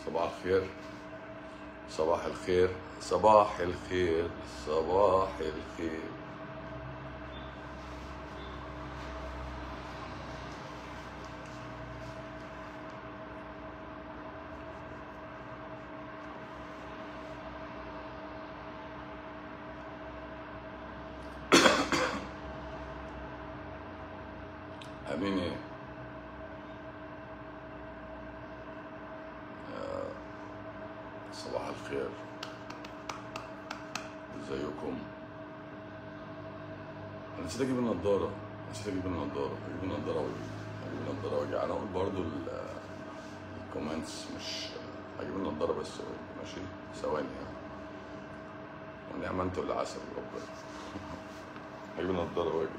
صباح الخير صباح الخير صباح الخير صباح الخير امين ايه صباح الخير ازيكم انا نسيت اجيب النضاره نسيت اجيب النضاره اجيب النضاره واجي اجيب النضاره واجي انا اقول برضو ال- الكومنتس مش هجيب النضاره بس واجي ماشي ثواني يعني ونعم انت اللي عسل ربنا هجيب النضاره واجي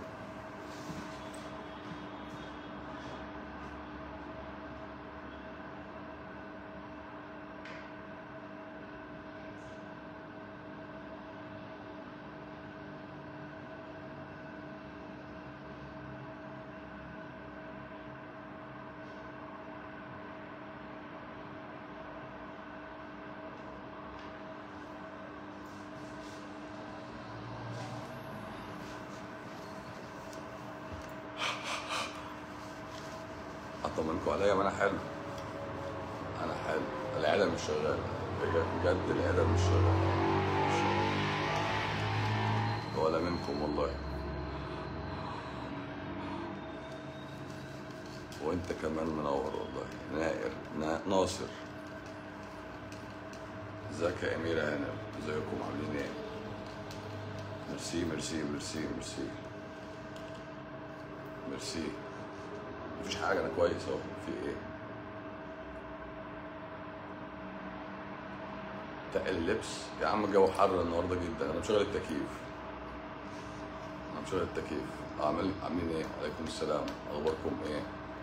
اطمنكم عليا ما انا حلو انا حلو العيله مش شغاله بجد بجد العيله مش شغاله مش شغالة. ولا منكم والله وانت كمان منور والله نائر نا- ناصر ازيك يا اميره هانم ازيكم عاملين ايه ميرسي ميرسي ميرسي ميرسي ميرسي مفيش حاجه انا كويس اهو في ايه تقل اللبس يا عم الجو حر النهارده جدا انا مشغل التكييف انا مشغل التكييف عامل عاملين ايه عليكم السلام اخباركم ايه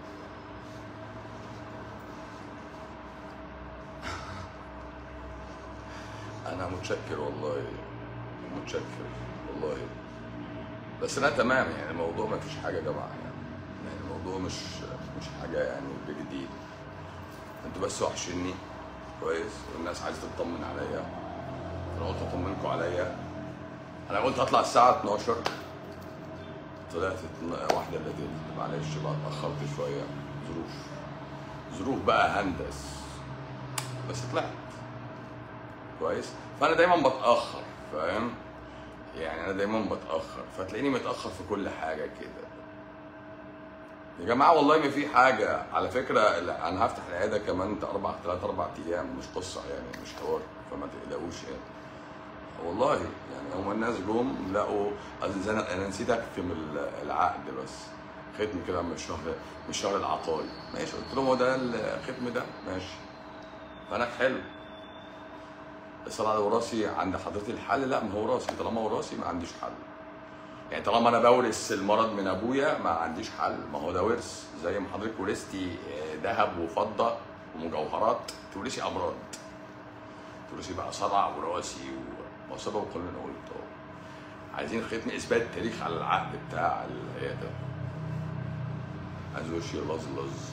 انا متشكر والله متشكر والله بس انا تمام يعني الموضوع ما فيش حاجه يا جماعه يعني, يعني الموضوع مش مش حاجه يعني بجديد انتوا بس وحشني كويس والناس عايزه تطمن عليا انا قلت اطمنكم عليا انا قلت هطلع الساعه 12 طلعت اتنا- واحده الا تلت معلش بقى اتاخرت شويه ظروف ظروف بقى هندس بس طلعت كويس فانا دايما بتاخر فاهم يعني انا دايما بتاخر فتلاقيني متاخر في كل حاجه كده يا جماعه والله ما في حاجه على فكره ال- انا هفتح العياده كمان اربع ثلاث اربع ايام مش قصه يعني مش حوار فما تقلقوش يعني والله يعني هم الناس جم لقوا أصل انا انا نسيت اكتم ال- العقد بس ختم كده من الشهر من الشهر العقاري ماشي قلت لهم هو ده الختم ده ماشي فانا حلو بس انا وراثي عند حضرتي الحل لا ما هو وراثي طالما وراثي ما عنديش حل يعني طالما انا بورث المرض من ابويا ما عنديش حل ما هو ده ورث زي ما حضرتك ورثتي آه، ذهب وفضه ومجوهرات تورثي امراض تورثي بقى صدع وراسي و- وسبب كل اللي انا قلته عايزين ختم اثبات تاريخ على العقد بتاع العياده عايز وشي يلظلظ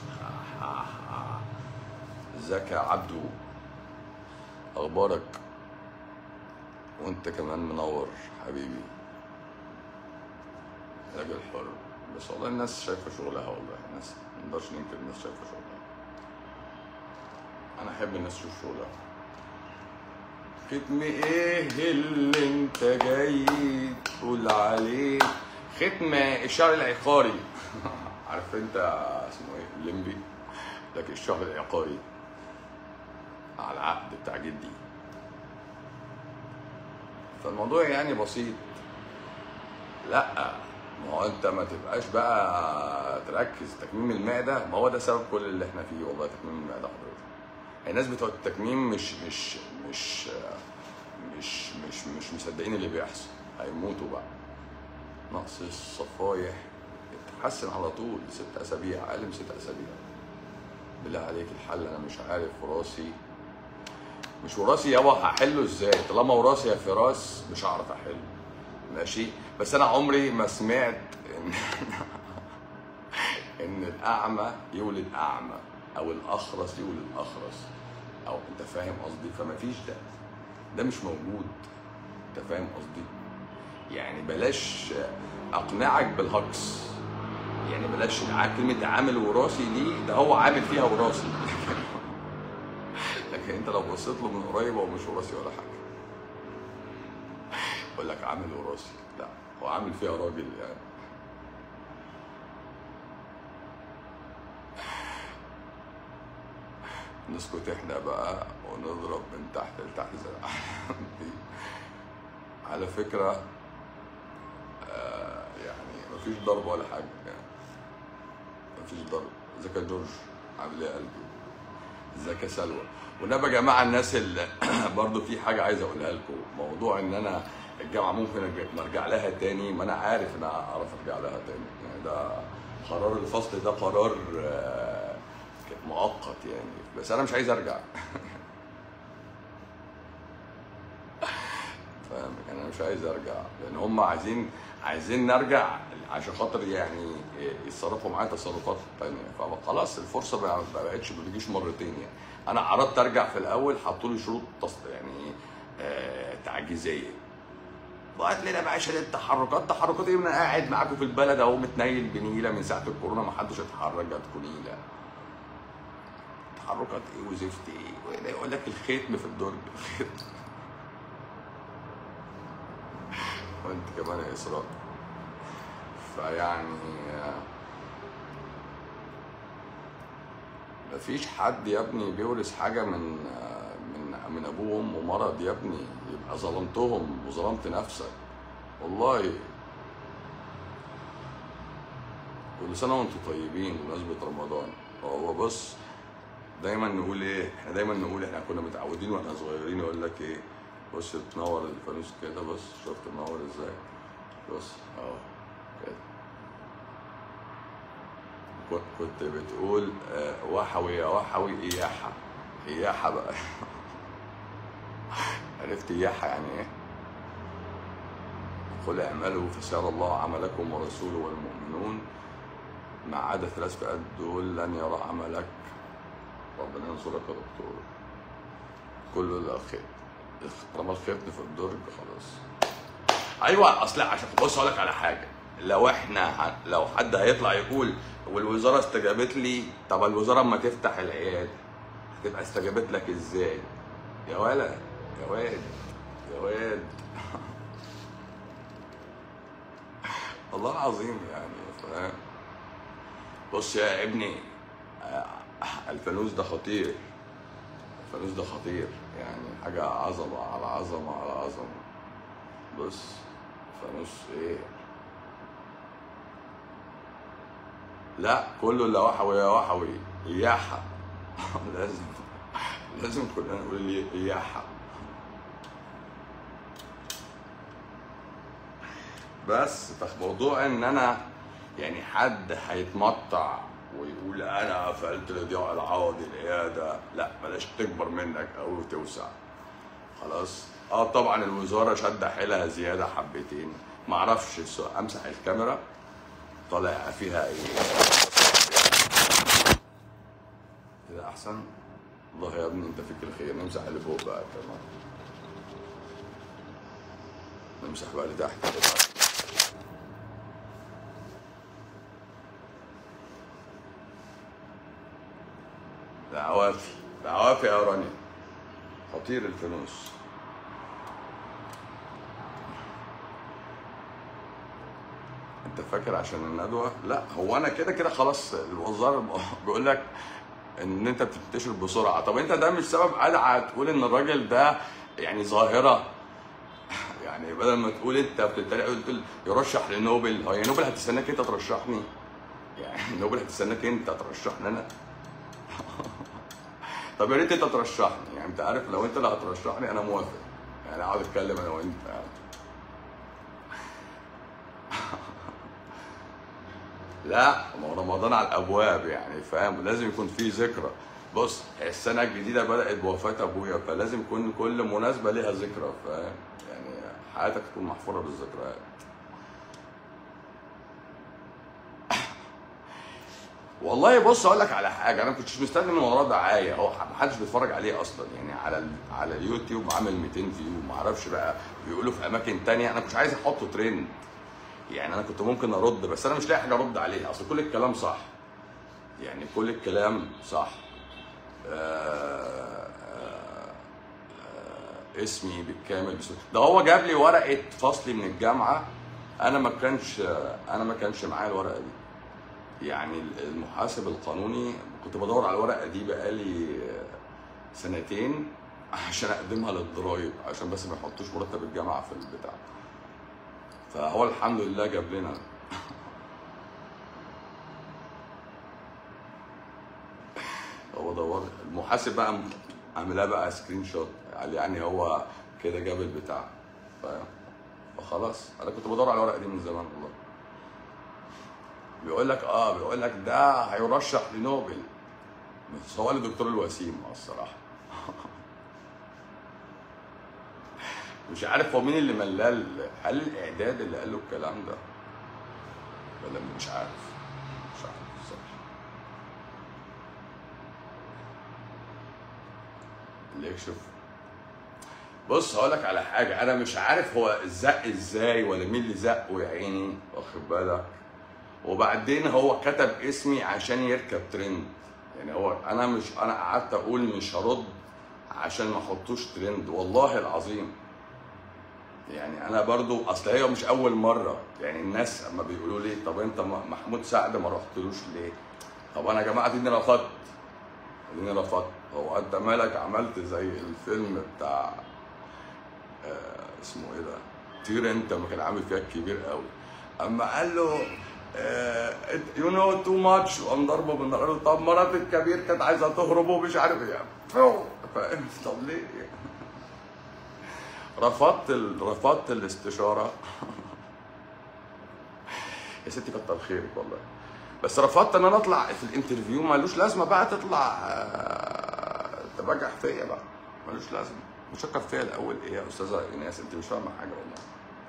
ازيك يا عبدو اخبارك وانت كمان منور حبيبي راجل حر بس والله الناس شايفه شغلها والله الناس ما نقدرش ننكر الناس شايفه شغلها انا احب الناس تشوف شغلها ختم ايه اللي انت جاي تقول عليه ختم الشهر العقاري عارف انت اسمه ايه الليمبي لكن الشهر العقاري على العقد بتاع جدي فالموضوع يعني بسيط لا ما هو انت ما تبقاش بقى تركز تكميم المعده ما هو ده سبب كل اللي احنا فيه والله تكميم المعده حضرتك الناس بتوع التكميم مش مش مش مش مش مش مصدقين اللي بيحصل هيموتوا بقى نقص الصفايح اتحسن على طول ست اسابيع اقل من ست اسابيع بالله عليك الحل انا مش عارف وراسي مش وراثي يابا هحله ازاي طالما وراثي يا فراس مش هعرف احله ماشي بس انا عمري ما سمعت ان ان الاعمى يولد اعمى او الاخرس يولد اخرس او انت فاهم قصدي فما فيش ده ده مش موجود انت فاهم قصدي يعني بلاش اقنعك بالهجص يعني بلاش كلمة عامل وراثي دي ده هو عامل فيها وراثي لكن انت لو بصيت له من قريب هو مش وراثي ولا حاجة يقول لك عامل وراثي لا هو عامل فيها راجل يعني نسكت احنا بقى ونضرب من تحت لتحت زي الأحلام دي على فكرة آه يعني مفيش ضرب ولا حاجة يعني مفيش ضرب ازيك يا جورج عامل ايه يا قلبي ازيك يا سلوى والنبي يا جماعة الناس اللي برضو في حاجة عايز اقولها لكم موضوع ان انا الجامعة ممكن أرجع- ارجع لها تاني ما انا عارف ان انا اعرف ارجع لها تاني يعني ده قرار الفصل ده قرار آه، مؤقت يعني بس انا مش عايز ارجع فاهم يعني انا مش عايز ارجع لان هم عايزين عايزين نرجع عشان خاطر يعني يتصرفوا معايا تصرفات تانية فخلاص الفرصه ما ما بقتش ما بتجيش مرتين يعني انا عرضت ارجع في الاول حطوا لي شروط تص- يعني آه تعجيزيه وقت لنا بقى شهاده تحركات تحركات ايه انا قاعد معاكم في البلد اهو متنيل بنيله من ساعه الكورونا ما حدش اتحرك جات نيله تحركات ايه وزفت ايه وده يقول لك الختم في الدرج الختم وانت كمان يا اسراء فيعني مفيش حد يا ابني بيورث حاجه من من من ابوه وامه مرض يا ابني يبقى ظلمتهم وظلمت نفسك والله كل سنه وانتم طيبين بمناسبه رمضان هو بص دايما نقول ايه احنا دايما نقول احنا كنا متعودين واحنا صغيرين يقول لك ايه بص تنور الفانوس كده بص شفت منور ازاي بص اهو كده كنت- كنت بتقول آه، وحوي يا وحوي اياحة اياحة بقى عرفت اياحة يعني ايه قل اعملوا فسيرى الله عملكم ورسوله والمؤمنون ما عدا ثلاث فئات دول لن يرى عملك ربنا ينصرك يا دكتور كله الاخير طالما الختم في الدرج خلاص ايوه اصل عشان بص اقول لك على حاجه لو احنا ه- لو حد هيطلع يقول والوزاره استجابت لي طب الوزاره اما تفتح العياده هتبقى استجابت لك ازاي يا ولد يا واد يا واد والله العظيم يعني فاهم بص يا ابني آه، الفانوس ده خطير الفانوس ده خطير يعني حاجة عظمة على عظمة على عظمة بص فانوس ايه لا كله الا وحوي يا وحوي اياحة لازم لازم كلنا نقول لي اياحة بس فموضوع ان انا يعني حد هيتمطع ويقول انا قفلت لضياء العوضي العياده لا بلاش تكبر منك او توسع خلاص اه طبعا الوزاره شد حيلها زياده حبتين معرفش السؤال. امسح الكاميرا طالع فيها ايه كده احسن والله يا ابني انت فيك الخير نمسح اللي فوق بقى كمان نمسح بقى اللي تحت كده. ده عوافي ده عوافي يا رانيا خطير الفانوس انت فاكر عشان الندوه لا هو انا كده كده خلاص الوزاره بيقول لك ان انت بتنتشر بسرعه طب انت ده مش سبب قلعه تقول ان الراجل ده يعني ظاهره يعني بدل ما تقول انت بتتريق قلت يرشح لنوبل هو هي نوبل هتستناك انت ترشحني يعني نوبل هتستناك انت ترشحني انا طب يا ريت انت ترشحني يعني انت عارف لو انت اللي هترشحني انا موافق يعني اقعد اتكلم انا وانت يعني. لا ما هو رمضان على الابواب يعني فاهم لازم يكون في ذكرى بص السنه الجديده بدات بوفاه ابويا فلازم يكون كل مناسبه ليها ذكرى فاهم يعني حياتك تكون محفوره بالذكريات والله بص اقول لك على حاجه انا ما كنتش مستني من وراه دعايه هو ما حدش بيتفرج عليه اصلا يعني على ال- على اليوتيوب عامل 200 فيو ما اعرفش بقى بيقولوا في اماكن تانية انا مش عايز احطه ترند يعني انا كنت ممكن ارد بس انا مش لاقي حاجه ارد عليها اصل كل الكلام صح يعني كل الكلام صح آه آه آه اسمي بالكامل بس ده هو جاب لي ورقه فصلي من الجامعه انا ما كانش انا ما كانش معايا الورقه دي يعني المحاسب القانوني كنت بدور على الورقه دي بقالي سنتين عشان اقدمها للضرايب عشان بس ما يحطوش مرتب الجامعه في البتاع فهو الحمد لله جاب لنا هو دور المحاسب بقى عاملها بقى سكرين شوت يعني هو كده جاب البتاع ف... فخلاص انا كنت بدور على الورقه دي من زمان والله بيقول لك اه بيقول لك ده هيرشح لنوبل بس هو الدكتور الوسيم آه الصراحه مش عارف هو مين اللي ملاه هل الاعداد اللي قال له الكلام ده ولا مش عارف مش عارف الصراحه اللي يكشف بص هقول لك على حاجه انا مش عارف هو زق ازاي ولا مين اللي زقه يا عيني واخد بالك وبعدين هو كتب اسمي عشان يركب ترند يعني هو انا مش انا قعدت اقول مش هرد عشان ما احطوش ترند والله العظيم يعني انا برضو اصل هي مش اول مره يعني الناس اما بيقولوا لي طب انت م- محمود سعد ما رحتلوش ليه طب انا يا جماعه اديني رفضت اديني رفضت هو انت مالك عملت زي الفيلم بتاع آه اسمه ايه ده طير انت ما كان عامل فيها الكبير قوي اما قال له يو نو تو ماتش وقام ضربه بالنار قال له طب مرات الكبير كانت عايزه تهرب ومش عارف ايه فو فاهم طب ليه رفضت ال... رفضت الاستشاره يا ستي كتر خيرك والله بس رفضت ان انا اطلع في الانترفيو مالوش لازمه بقى تطلع آه، تبجح فيا بقى ملوش لازمه بتشكر فيا الاول ايه يا استاذه ايناس انت مش فاهمه حاجه والله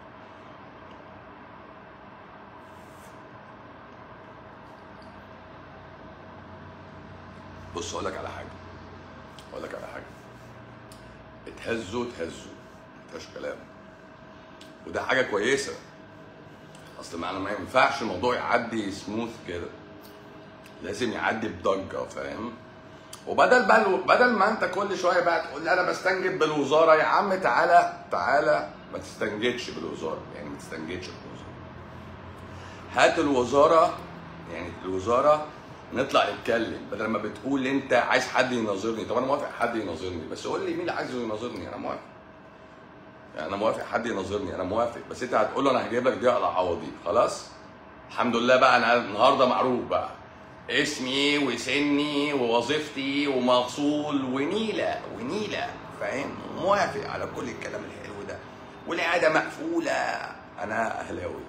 بص اقول لك على حاجه اقول لك على حاجه اتهزوا اتهزوا مفيهاش كلام وده حاجه كويسه اصل ما انا ما ينفعش الموضوع يعدي سموث كده لازم يعدي بضجه فاهم وبدل بقى بدل ما انت كل شويه بقى تقول لي انا بستنجد بالوزاره يا عم تعالى تعالى ما تستنجدش بالوزاره يعني ما تستنجدش بالوزاره هات الوزاره يعني الوزاره نطلع نتكلم بدل ما بتقول انت عايز حد يناظرني طب انا موافق حد يناظرني بس قول لي مين اللي عايزه يناظرني انا موافق يعني انا موافق حد يناظرني انا موافق بس انت هتقول له انا هجيب لك ضياء العوضي خلاص الحمد لله بقى انا النهارده معروف بقى اسمي وسني ووظيفتي ومفصول ونيله ونيله فاهم موافق على كل الكلام الحلو ده والعياده مقفوله انا اهلاوي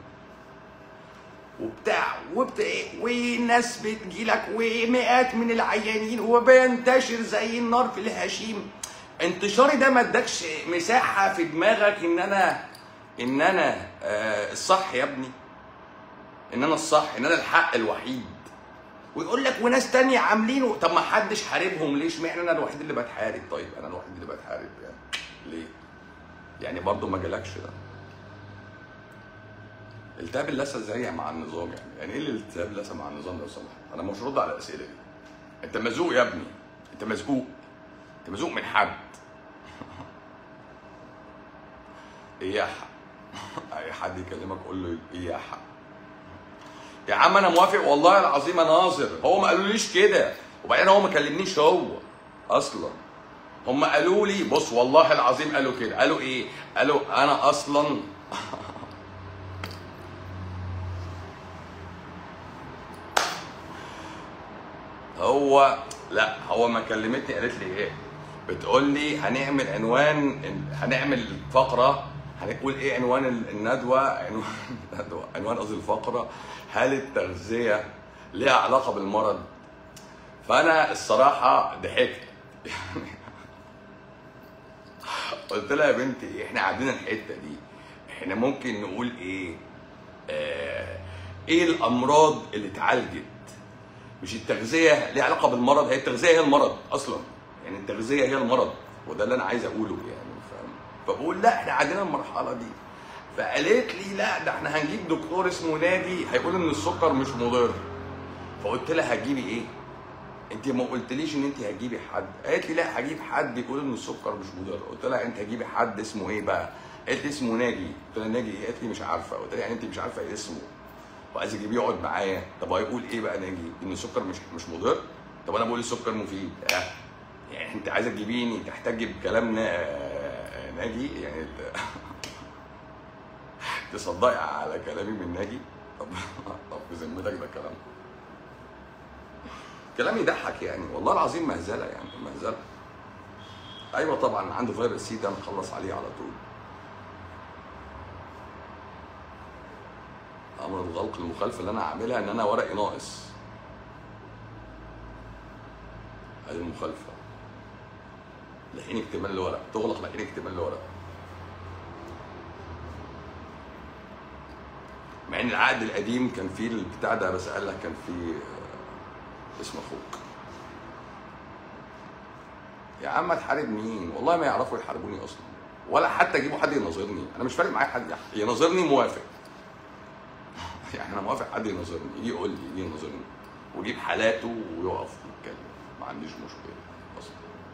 وبتاع وبتاع والناس بتجيلك ومئات من العيانين وبينتشر زي النار في الهشيم انتشاري ده ما ادكش مساحه في دماغك ان انا ان انا آه الصح يا ابني ان انا الصح ان انا الحق الوحيد ويقول لك وناس تانية عاملينه طب ما حدش حاربهم ليش معنى انا الوحيد اللي بتحارب طيب انا الوحيد اللي بتحارب يعني ليه يعني برضه ما جالكش ده التهاب اللثه ازاي مع النظام يعني يعني ايه الالتهاب اللثه مع النظام لو سمحت انا مش رد على الاسئله دي انت مزوق يا ابني انت مزقوق انت مزوق من حد اياحة اي حد يكلمك قول له اياحة يا عم انا موافق والله العظيم اناظر هو ما قالوليش كده وبعدين هو ما كلمنيش هو اصلا هم قالوا لي بص والله العظيم قالوا كده قالوا ايه قالوا انا اصلا هو لا هو ما كلمتني قالت لي ايه بتقول لي هنعمل عنوان هنعمل فقره هنقول ايه عنوان الندوه عنوان الندوه عنوان قصدي الفقره هل التغذيه ليها علاقه بالمرض فانا الصراحه ضحكت يعني قلت لها يا بنتي احنا عندنا الحته دي احنا ممكن نقول ايه آه ايه الامراض اللي اتعالجت مش التغذيه ليها علاقه بالمرض هي التغذيه هي المرض اصلا يعني التغذيه هي المرض وده اللي انا عايز اقوله يعني فاهم فبقول لا احنا عندنا المرحله دي فقالت لي لا ده احنا هنجيب دكتور اسمه ناجي هيقول ان السكر مش مضر فقلت لها هتجيبي ايه؟ انت ما قلتليش ان انت هتجيبي حد قالت لي لا هجيب حد يقول ان السكر مش مضر قلت لها انت هتجيبي حد اسمه ايه بقى؟ قالت لي اسمه ناجي قلت لها ناجي ايه؟ قالت لي مش عارفه قلت لها يعني انت مش عارفه ايه اسمه وعايز اجيبيه يقعد معايا طب هيقول ايه بقى ناجي؟ ان السكر مش مش مضر؟ طب انا بقول السكر مفيد اه يعني انت عايزه تجيبيني تحتاجي بكلام نا- ناجي يعني ت- تصدقي على كلامي من ناجي طب طب بذمتك ده كلام كلام يضحك يعني والله العظيم مهزله يعني مهزله ايوه طبعا عنده فيروس سي ده نخلص عليه على طول امر الغلق المخالفه اللي انا عاملها ان انا ورقي ناقص هذه المخالفه لحين اكتمال الورق تغلق لحين اكتمال الورق مع ان العقد القديم كان فيه البتاع ده بس قال لك كان فيه آه، اسم اخوك يا عم تحارب مين والله ما يعرفوا يحاربوني اصلا ولا حتى يجيبوا حد يناظرني انا مش فارق معايا حد يناظرني موافق يعني انا موافق حد يناظرني يجي يقول لي يجي يناظرني ويجيب حالاته ويقف يتكلم ما عنديش مشكله اصلا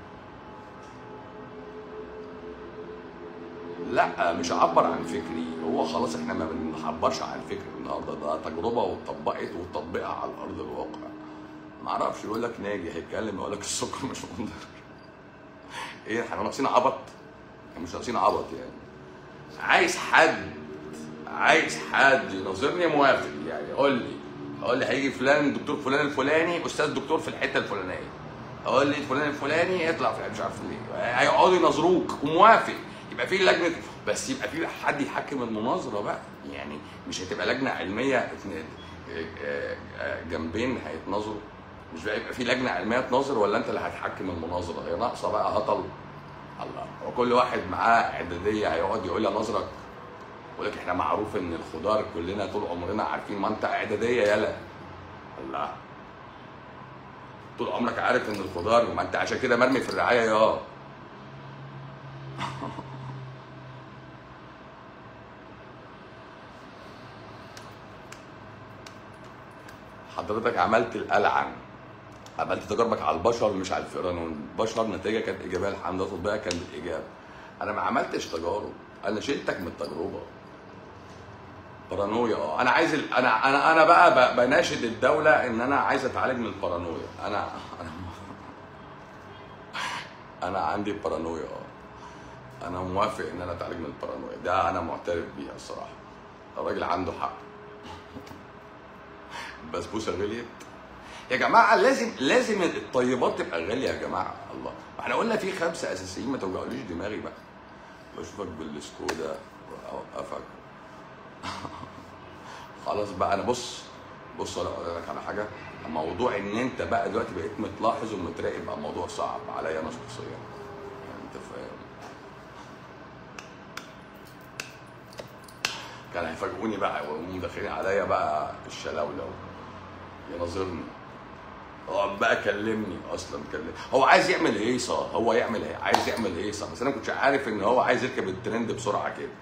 لا مش هعبر عن فكري هو خلاص احنا ما بنعبرش عن فكري النهارده ده تجربه واتطبقت وتطبيقها على ارض الواقع ما اعرفش يقول لك ناجي هيتكلم يقول لك السكر مش مضر ايه احنا ناقصين عبط احنا مش ناقصين عبط يعني عايز حد عايز حد يناظرني موافق يعني قول لي قول لي هيجي فلان الدكتور فلان الفلاني استاذ دكتور في الحته الفلانيه اقول لي فلان الفلاني يطلع في مش عارف ليه هيقعدوا يناظروك وموافق يبقى في لجنه بس يبقى في حد يحكم المناظره بقى يعني مش هتبقى لجنه علميه اتنين- آه، آه، جنبين هيتناظروا مش بقى يبقى في لجنه علميه تناظر ولا انت اللي هتحكم المناظره هي ناقصه بقى هطل الله وكل واحد معاه اعداديه هيقعد يقول لي نظرك يقول لك احنا معروف ان الخضار كلنا طول عمرنا عارفين ما انت اعداديه يلا الله طول عمرك عارف ان الخضار ما انت عشان كده مرمي في الرعايه يا حضرتك عملت الألعن عملت تجاربك على البشر مش على الفئران البشر نتيجه كانت ايجابيه الحمد لله تطبيقها كان بالايجاب انا ما عملتش تجارب انا شلتك من التجربه بارانويا اه انا عايز ال... انا انا انا بقى ب- بناشد الدوله ان انا عايز اتعالج من البارانويا انا انا انا عندي بارانويا اه انا موافق ان انا اتعالج من البارانويا ده انا معترف بيها الصراحه الراجل عنده حق البسبوسه غليت يا جماعه لازم لازم الطيبات تبقى غاليه يا جماعه الله احنا قلنا في خمسه اساسيين ما توجعوليش دماغي بقى بشوفك بالسكودا واوقفك خلاص بقى انا بص بص انا اقول لك على حاجه موضوع ان انت بقى دلوقتي بقيت متلاحظ ومتراقب بقى موضوع صعب عليا انا شخصيا يعني انت فاهم كان هيفاجئوني بقى ويقوموا داخلين عليا بقى الشلاولو يناظرني هو بقى كلمني اصلا كلمني هو عايز يعمل هيصه هو يعمل هي- عايز يعمل هيصه بس انا ما كنتش عارف ان هو عايز يركب الترند بسرعه كده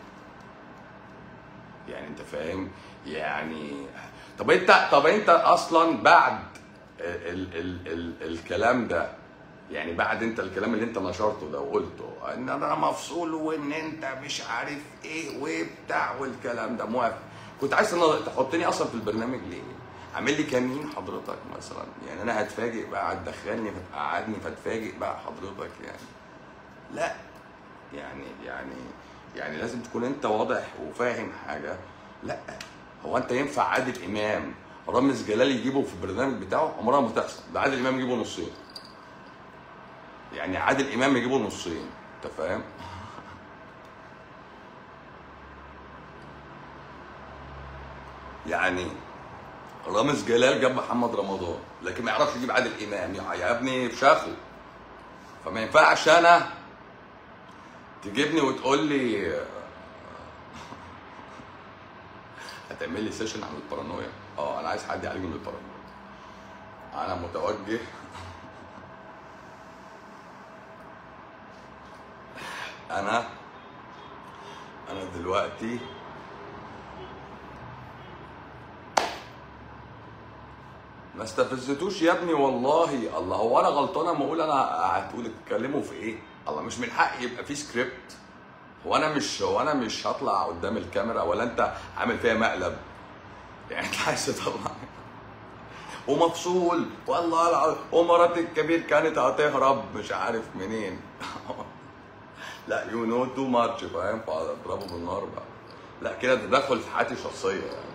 يعني انت فاهم يعني طب انت طب انت اصلا بعد ال ال ال الكلام ده يعني بعد انت الكلام اللي انت نشرته ده وقلته ان انا مفصول وان انت مش عارف ايه وبتاع والكلام ده موافق كنت عايز تن- تحطني اصلا في البرنامج ليه؟ عامل لي كمين حضرتك مثلا يعني انا هتفاجئ بقى هتدخلني فتقعدني فتفاجئ بقى حضرتك يعني لا يعني يعني يعني لازم تكون انت واضح وفاهم حاجه لا هو انت ينفع عادل امام رامز جلال يجيبه في البرنامج بتاعه عمرها ما تحصل ده عادل امام يجيبه نصين يعني عادل امام يجيبه نصين انت فاهم يعني رامز جلال جاب محمد رمضان لكن ما يعرفش يجيب عادل امام يا يا ابني فشخه فما ينفعش انا تجيبني وتقول لي هتعمل لي سيشن عن البارانويا اه انا عايز حد يعالجني من البارانويا انا متوجه انا انا دلوقتي ما استفزتوش يا ابني والله الله هو انا غلطان اما اقول انا هتقول تتكلموا في ايه الله مش من حقي يبقى في سكريبت هو انا مش هو انا مش هطلع قدام الكاميرا ولا انت عامل فيها مقلب يعني انت عايز تطلع ومفصول والله العظيم ومرات الكبير كانت هتهرب مش عارف منين لا يو نو تو ماتش فاهم فاضربه بالنار بقى لا كده تدخل في حياتي الشخصيه يعني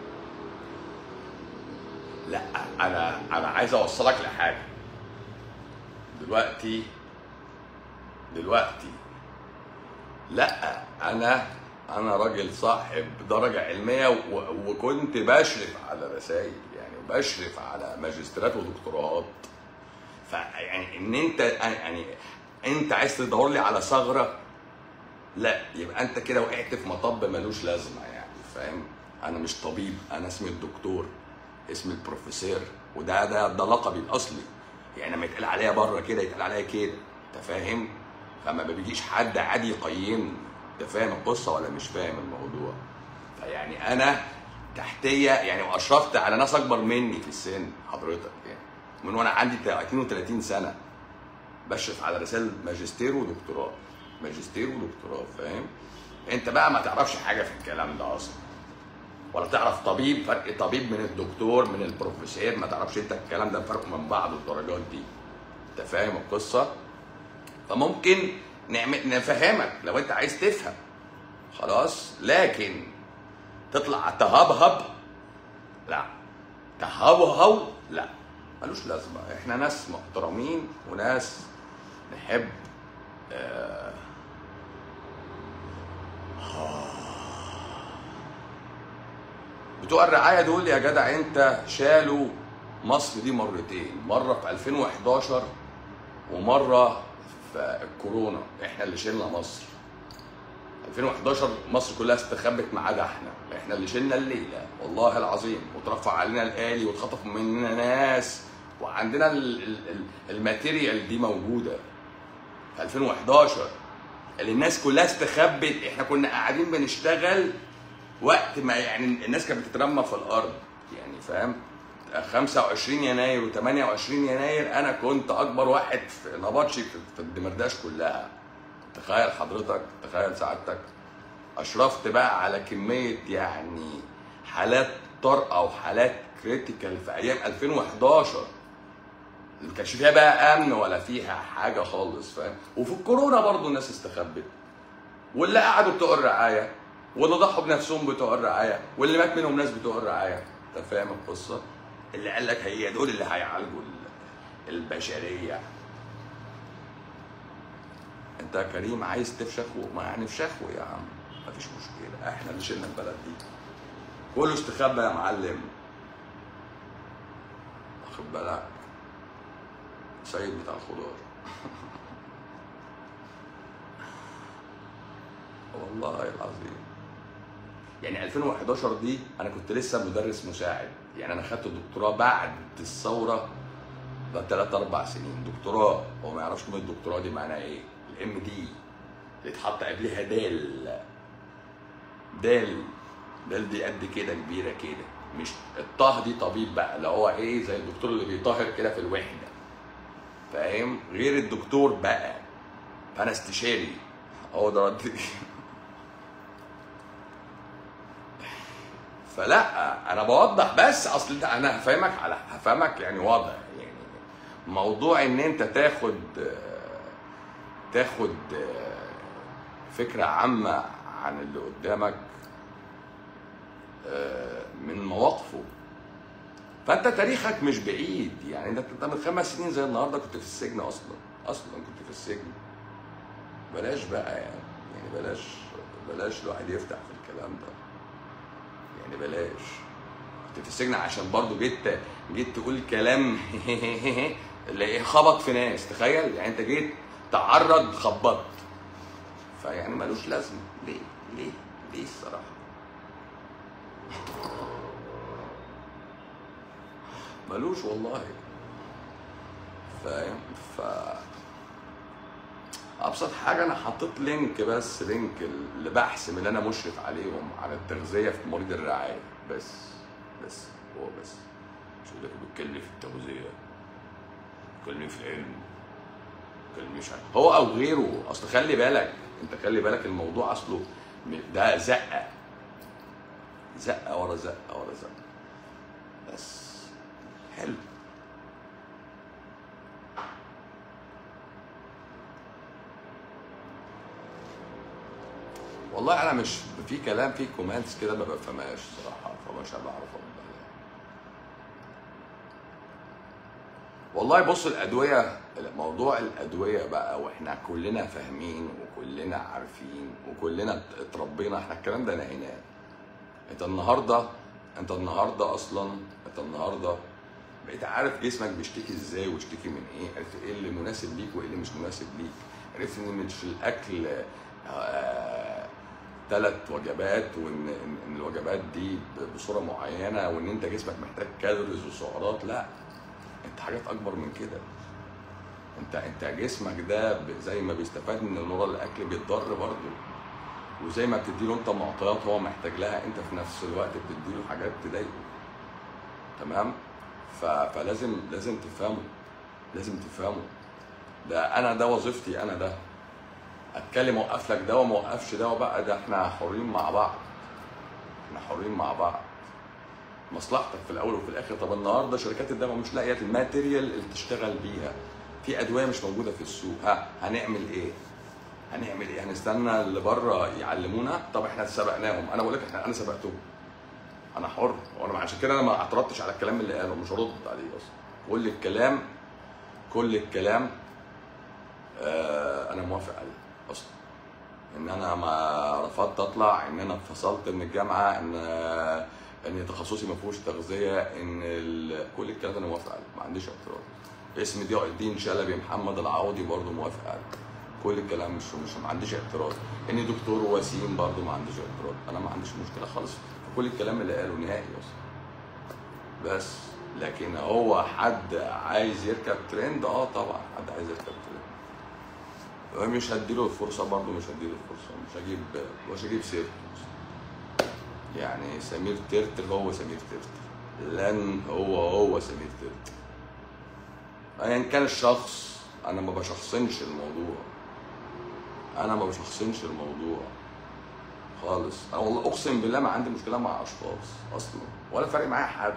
لا انا انا عايز اوصلك لحاجه دلوقتي دلوقتي لا انا انا راجل صاحب درجه علميه و- وكنت بشرف على رسائل يعني بشرف على ماجستيرات ودكتوراهات فيعني ان انت يعني انت عايز تدور لي على ثغره لا يبقى انت كده وقعت في مطب ملوش لازمه يعني فاهم انا مش طبيب انا اسمي الدكتور اسمي البروفيسور وده ده ده لقبي الاصلي يعني لما يتقال عليا بره كده يتقال عليا كده انت فاهم فما بيجيش حد عادي يقيمني انت فاهم القصه ولا مش فاهم الموضوع فيعني انا تحتيه يعني واشرفت على ناس اكبر مني في السن حضرتك يعني من وانا عندي 32 سنه بشرف على رسائل ماجستير ودكتوراه ماجستير ودكتوراه فاهم انت بقى ما تعرفش حاجه في الكلام ده اصلا ولا تعرف طبيب فرق طبيب من الدكتور من البروفيسور ما تعرفش انت الكلام ده فرق من بعض الدرجات دي انت فاهم القصه فممكن نعمل نفهمك لو انت عايز تفهم خلاص لكن تطلع تهبهب لا تهوهو لا ملوش لازمه احنا ناس محترمين وناس نحب آه بتوع الرعايه دول يا جدع انت شالوا مصر دي مرتين مره في 2011 ومره في الكورونا احنا اللي شلنا مصر 2011 مصر كلها استخبت ما عدا احنا احنا اللي شلنا الليله والله العظيم وترفع علينا الالي واتخطف مننا ناس وعندنا ال- ال- ال- الماتيريال دي موجوده في 2011 اللي الناس كلها استخبت احنا كنا قاعدين بنشتغل وقت ما يعني الناس كانت بتترمى في الارض يعني فاهم 25 يناير و28 يناير انا كنت اكبر واحد في نبطشي في في الدمرداش كلها تخيل حضرتك تخيل سعادتك اشرفت بقى على كميه يعني حالات طارئه وحالات كريتيكال في ايام 2011 ما كانش فيها بقى امن ولا فيها حاجه خالص فاهم وفي الكورونا برضو الناس استخبت واللي قعدوا بتوع الرعايه واللي ضحوا بنفسهم بتوع الرعايه واللي مات منهم ناس بتوع الرعايه انت فاهم القصه اللي قال لك هي دول اللي هيعالجوا ال- البشريه انت يا كريم عايز تفشخه ما يعني افشخه يا عم مفيش مشكله احنا اللي شلنا البلد دي كله استخبى يا معلم واخد بالك سيد بتاع الخضار والله العظيم يعني 2011 دي انا كنت لسه مدرس مساعد يعني انا خدت الدكتوراه بعد الثوره بثلاث اربع سنين دكتوراه هو ما يعرفش كلمه الدكتوراه دي معناها ايه الام دي اللي اتحط قبلها دال دال دال دي قد كده كبيره كده مش الطه دي طبيب بقى اللي هو ايه زي الدكتور اللي بيطهر كده في الوحده فاهم غير الدكتور بقى فانا استشاري هو ده رد فلا انا بوضح بس اصل ده انا هفهمك على هفهمك يعني وضع يعني موضوع ان انت تاخد تاخد فكره عامه عن اللي قدامك من مواقفه فانت تاريخك مش بعيد يعني انت انت من خمس سنين زي النهارده كنت في السجن اصلا اصلا كنت في السجن بلاش بقى يعني يعني بلاش بلاش الواحد يفتح في الكلام ده يعني بلاش كنت في السجن عشان برضو جيت جيت تقول كلام اللي خبط في ناس تخيل يعني انت جيت تعرض خبطت فيعني ملوش لازمه ليه ليه ليه الصراحه ملوش والله فاهم ف ابسط حاجه انا حطيت لينك بس لينك لبحث من اللي انا مشرف عليهم على التغذيه في مريض الرعايه بس بس هو بس مش يقول لك بيتكلم في التغذيه بيتكلم في العلم بيتكلم مش عارف هو او غيره اصل خلي بالك انت خلي بالك الموضوع اصله م- ده زقه زقه ورا زقه ورا زقه بس حلو والله انا مش في كلام في كومنتس كده ما بفهمهاش صراحه فمش بعرف ارد عليها والله بص الادويه موضوع الادويه بقى واحنا كلنا فاهمين وكلنا عارفين وكلنا اتربينا احنا الكلام ده نهيناه انت النهارده انت النهارده اصلا انت النهارده بقيت عارف جسمك بيشتكي ازاي ويشتكي من ايه عرفت ايه اللي مناسب ليك وايه اللي مش مناسب ليك عرفت ان مش الاكل ثلاث وجبات وان ان إن الوجبات دي ب- بصوره معينه وان انت جسمك محتاج كالوريز وسعرات لا انت حاجات اكبر من كده انت انت جسمك ده ب- زي ما بيستفاد من ورا الاكل بيتضر برضه وزي ما بتديله انت معطيات هو محتاج لها انت في نفس الوقت بتديله حاجات تضايقه تمام ف... فلازم لازم تفهمه لازم تفهمه ده انا ده وظيفتي انا ده اتكلم اوقف لك ده وما اوقفش ده وبقى ده احنا حرين مع بعض احنا حرين مع بعض مصلحتك في الاول وفي الاخر طب النهارده شركات الدواء مش لاقيه الماتيريال اللي تشتغل بيها في ادويه مش موجوده في السوق ها هنعمل ايه هنعمل ايه هنستنى اللي بره يعلمونا طب احنا سبقناهم انا بقول لك احنا انا سبقتهم انا حر وانا عشان كده انا ما اعترضتش على الكلام اللي قاله مش هرد عليه اصلا كل الكلام كل الكلام آه انا موافق عليه اصلا ان انا ما رفضت اطلع ان انا اتفصلت من الجامعه ان ان تخصصي ما فيهوش تغذيه ان ال... كل الكلام ده انا موافق عليه ما عنديش اعتراض اسمي ضياء الدين شلبي محمد العوضي برضه موافق عليه كل الكلام مش مش ما عنديش اعتراض اني دكتور وسيم برضه ما عنديش اعتراض انا ما عنديش مشكله خالص في كل الكلام اللي قاله نهائي اصلا بس لكن هو حد عايز يركب ترند اه طبعا حد عايز يركب ترند مش هديله الفرصه برضه مش هديله الفرصه مش هجيب مش هجيب سيرته يعني سمير ترتر هو سمير ترتر لن هو هو سمير ترتر ايا يعني كان الشخص انا ما بشخصنش الموضوع انا ما بشخصنش الموضوع خالص انا والله اقسم بالله ما عندي مشكله مع اشخاص اصلا ولا فارق معايا حد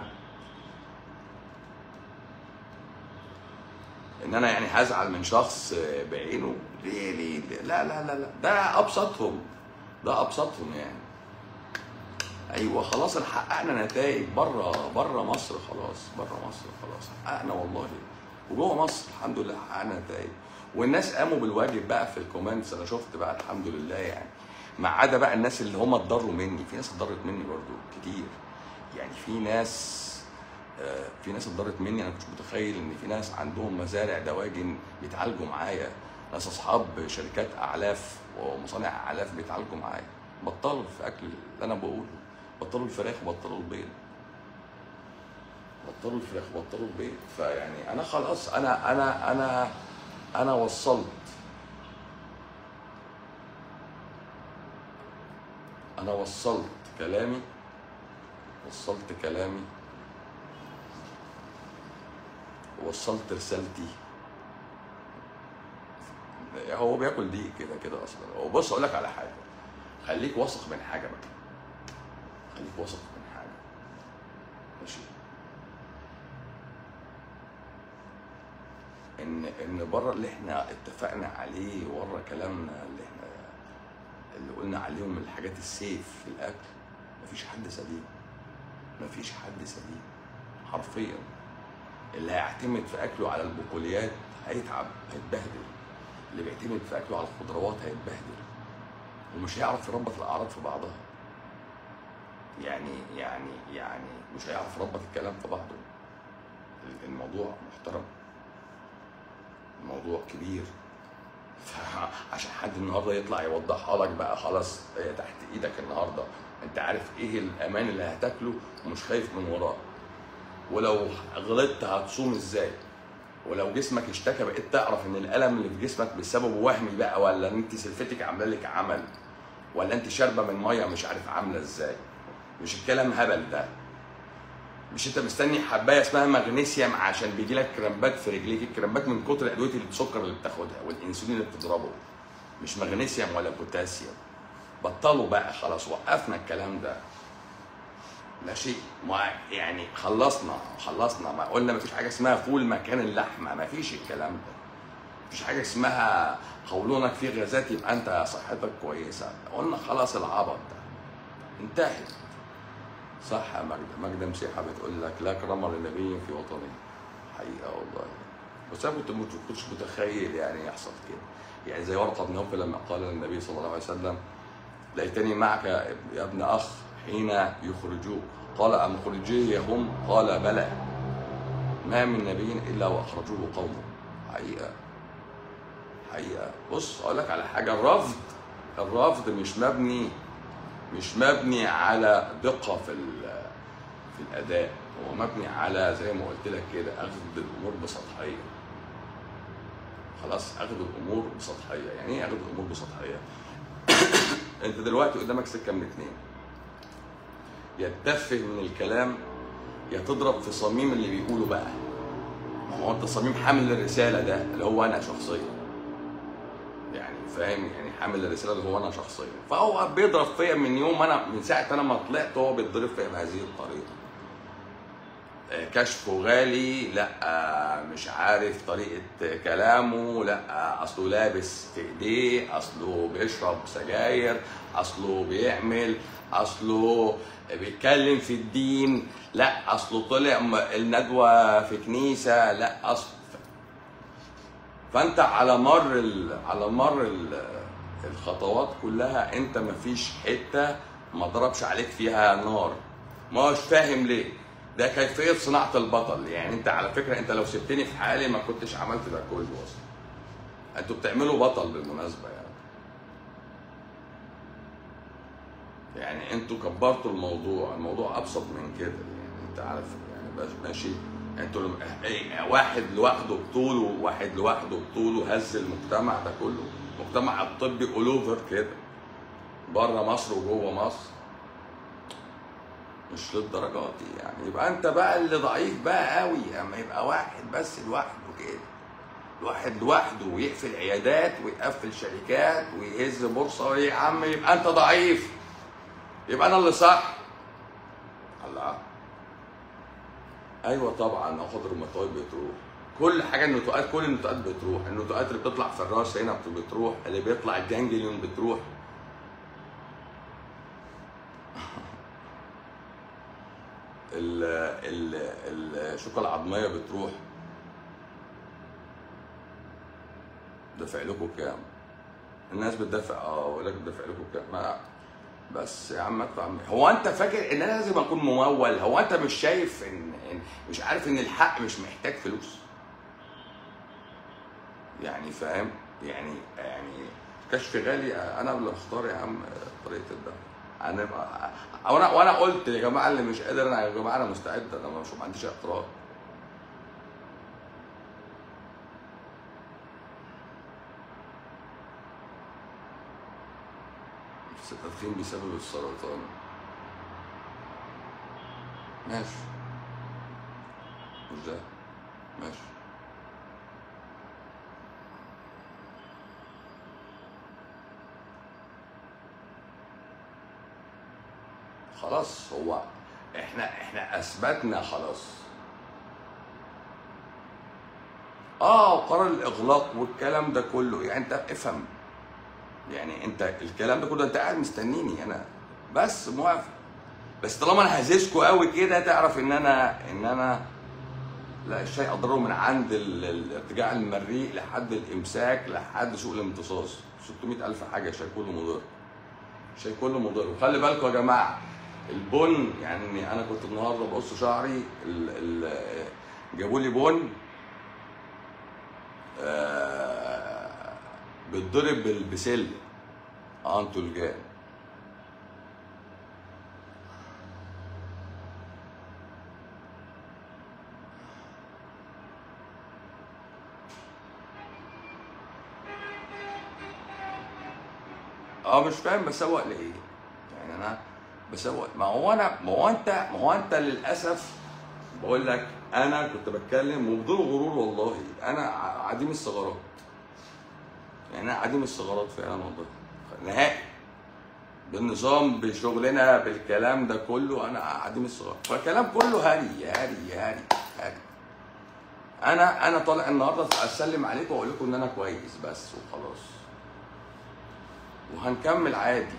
ان انا يعني هزعل من شخص بعينه ليه ليه, ليه؟ لا لا لا لا ده ابسطهم ده ابسطهم يعني ايوه خلاص انا حققنا نتائج بره بره مصر خلاص بره مصر خلاص حققنا والله وجوه مصر الحمد لله حققنا نتائج والناس قاموا بالواجب بقى في الكومنتس انا شفت بقى الحمد لله يعني ما عدا بقى الناس اللي هم اتضروا مني في ناس اتضرت مني برضو كتير يعني في ناس آه، في ناس اتضرت مني انا كنت متخيل ان في ناس عندهم مزارع دواجن بيتعالجوا معايا ناس اصحاب شركات اعلاف ومصانع اعلاف بيتعالجوا معايا بطلوا في اكل اللي انا بقوله بطلوا الفراخ وبطلوا البيض بطلوا الفراخ وبطلوا البيض فيعني انا خلاص انا انا انا انا وصلت انا وصلت كلامي وصلت كلامي وصلت رسالتي هو بياكل دي كده كده اصلا هو بص اقول لك على حاجه خليك واثق من حاجه بقى خليك واثق من حاجه ماشي ان ان بره اللي احنا اتفقنا عليه ورا كلامنا اللي احنا اللي قلنا عليهم الحاجات السيف في الاكل مفيش حد سليم مفيش حد سليم حرفيا اللي هيعتمد في اكله على البقوليات هيتعب هيتبهدل اللي بيعتمد في اكله على الخضروات هيتبهدل ومش هيعرف يربط الاعراض في بعضها يعني يعني يعني مش هيعرف يربط الكلام في بعضه الموضوع محترم الموضوع كبير عشان حد النهارده يطلع يوضحها لك بقى خلاص هي تحت ايدك النهارده انت عارف ايه الامان اللي هتاكله ومش خايف من وراه ولو غلطت هتصوم ازاي ولو جسمك اشتكى بقيت تعرف ان الالم اللي في جسمك بسببه وهمي بقى ولا ان انت سلفتك عامله لك عمل ولا انت شاربه من ميه مش عارف عامله ازاي مش الكلام هبل ده مش انت مستني حبايه اسمها مغنيسيوم عشان بيجي لك كرامبات في رجليك الكرامبات من كتر ادويه السكر اللي بتاخدها والانسولين اللي بتضربه مش مغنيسيوم ولا بوتاسيوم بطلوا بقى خلاص وقفنا الكلام ده ماشي ما يعني خلصنا خلصنا ما قلنا مفيش حاجه اسمها فول مكان اللحمه مفيش الكلام ده مفيش حاجه اسمها قولونك فيه غازات يبقى انت صحتك كويسه قلنا خلاص العبط ده انتهت صح يا ماجدة ماجدة مسيحة بتقول لك لا كرامة لنبي في وطنه حقيقة والله بس أنا كنت ما كنتش متخيل يعني يحصل كده يعني زي ورقة بن نوفل لما قال للنبي صلى الله عليه وسلم ليتني معك يا ابن أخ حين يخرجوك قال أم خرجيهم قال بلى ما من نبي إلا وأخرجوه قومه حقيقة حقيقة بص أقول لك على حاجة الرفض الرفض مش مبني مش مبني على دقة في ال- في الأداء هو مبني على زي ما قلت لك كده أخذ الأمور بسطحية خلاص أخذ الأمور بسطحية يعني إيه أخذ الأمور بسطحية؟ أنت دلوقتي قدامك سكة من اتنين يا تتفه من الكلام يا تضرب في صميم اللي بيقوله بقى ما هو انت صميم حامل الرساله ده اللي هو انا شخصيا يعني فاهم يعني حامل الرساله اللي هو انا شخصيا فهو بيضرب فيا من يوم انا من ساعه انا ما طلعت هو بيتضرب فيا بهذه الطريقه آه، كشفه غالي لا آه، مش عارف طريقه كلامه لا آه، اصله لابس في ايديه اصله بيشرب سجاير اصله بيعمل اصله بيتكلم في الدين لا اصله طلع م- الندوه في كنيسه لا اصل فانت على مر ال... على مر ال... الخطوات كلها انت مفيش حته ما ضربش عليك فيها نار ما هوش فاهم ليه ده كيفيه صناعه البطل يعني انت على فكره انت لو سبتني في حالي ما كنتش عملت ده كله اصلا انتوا بتعملوا بطل بالمناسبه يعني يعني انتوا كبرتوا الموضوع الموضوع ابسط من كده يعني انت عارف يعني باش- ماشي انتوا لم- ايه، واحد لوحده بطوله واحد لوحده بطوله هز المجتمع ده كله المجتمع الطبي اول اوفر كده بره مصر وجوه مصر مش للدرجات دي يعني يبقى انت بقى اللي ضعيف بقى قوي اما يبقى واحد بس لوحده كده الواحد لوحده ويقفل عيادات ويقفل شركات ويهز بورصه يا عم يبقى انت ضعيف يبقى انا اللي صح الله ايوه طبعا اخد الروماتويد بتروح كل حاجه النتوءات كل النتوءات بتروح النتوءات اللي بتطلع في الراس هنا بت- بتروح اللي بيطلع الجانجليون بتروح ال ال الشوكه العظميه بتروح دافع لكم كام الناس بتدافع اه ولكن دافع لكم كام ما بس يا عم ادفع هو انت فاكر ان انا لازم اكون ممول هو انت مش شايف ان, إن مش عارف ان الحق مش محتاج فلوس يعني فاهم يعني يعني كشف غالي انا اللي بختار يا عم طريقه الدفع انا وانا وانا قلت يا جماعه اللي مش قادر انا يا جماعه انا مستعد انا مش ما عنديش اعتراض بس التدخين بيسبب السرطان ماشي مش ده ماشي خلاص هو احنا احنا اثبتنا خلاص اه وقرار الاغلاق والكلام ده كله يعني انت افهم يعني انت الكلام ده كله انت قاعد مستنيني انا بس موافق بس طالما انا هزيزكوا قوي كده تعرف ان انا ان انا لا الشيء اضرره من عند ال- الارتجاع المريء لحد الامساك لحد سوء الامتصاص 600 الف حاجه شيء كله مضر شيء كله مضر وخلي بالكم يا جماعه البن يعني انا كنت النهارده بقص شعري ال ال جابوا لي بن آه، بيتضرب بالبسل انتولجان اه مش فاهم بسوق لايه يعني انا بسوق ما هو انا ما هو انت ما هو انت للاسف بقول لك انا كنت بتكلم وبدون غرور والله انا ع- عديم الثغرات يعني انا عديم الثغرات فعلا والله نهائي بالنظام بشغلنا بالكلام ده كله انا عديم الثغرات فالكلام كله هري هري هري هري انا انا طالع النهارده اسلم عليكم واقول لكم ان انا كويس بس وخلاص وهنكمل عادي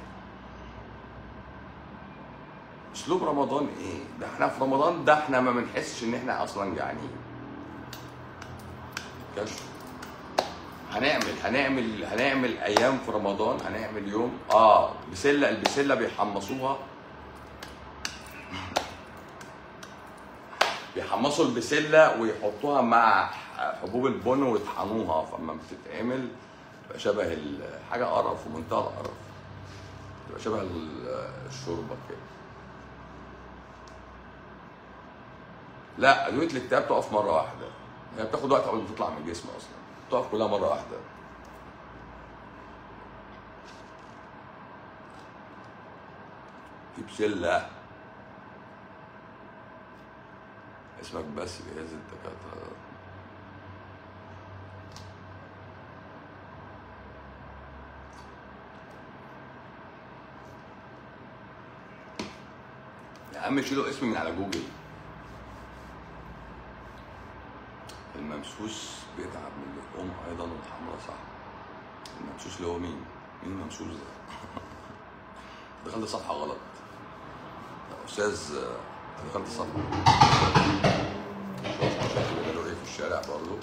اسلوب رمضان ايه ده احنا في رمضان ده احنا ما بنحسش ان احنا اصلا جعانين كشف هنعمل هنعمل هنعمل ايام في رمضان هنعمل يوم اه بسله البسله بيحمصوها بيحمصوا البسله ويحطوها مع حبوب البن ويطحنوها فلما بتتعمل تبقى شبه ال- حاجه قرف ومنتهى القرف تبقى شبه ال- الشوربه كده لا ادويه الاكتئاب تقف مره واحده هي بتاخد وقت قبل ما تطلع من الجسم اصلا تقف كلها مره واحده في بسله اسمك بس جهاز الدكاتره يا عم شيلوا اسمي من على جوجل الممسوس بيتعب من اللحوم ايضا والحمرا صح الممسوس اللي هو مين؟ مين الممسوس ده؟ دخلت صفحة غلط يا استاذ آه، دخلت صفحة شوف شكله بيعملوا ايه في الشارع برضه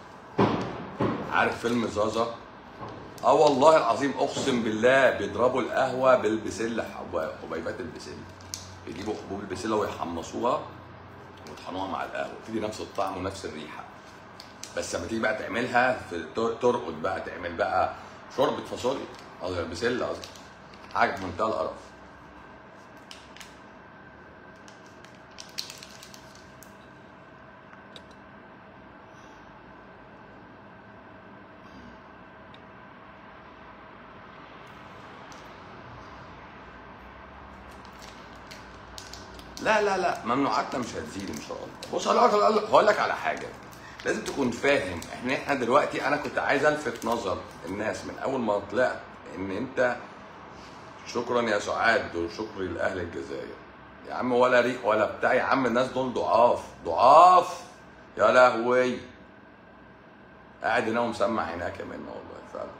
عارف فيلم زازا؟ اه والله العظيم اقسم بالله بيضربوا القهوة بالبسلة حب- حبيبات البسلة يجيبوا حبوب البسلة ويحمصوها ويطحنوها مع القهوة تدي نفس الطعم ونفس الريحة بس لما تيجي بقى تعملها في تر- ترقد بقى تعمل بقى شوربه فاصوليا قصدي بسله قصدي حاجه في منتهى القرف لا لا لا ممنوعاتنا مش هتزيد ان شاء الله بص هقول لك هقول لك على حاجه لازم تكون فاهم احنا احنا دلوقتي انا كنت عايز الفت نظر الناس من اول ما طلعت ان انت شكرا يا سعاد وشكري لاهل الجزائر يا عم ولا ريق ولا بتاع يا عم الناس دول ضعاف ضعاف يا لهوي قاعد هنا ومسمع هناك كمان والله فعلا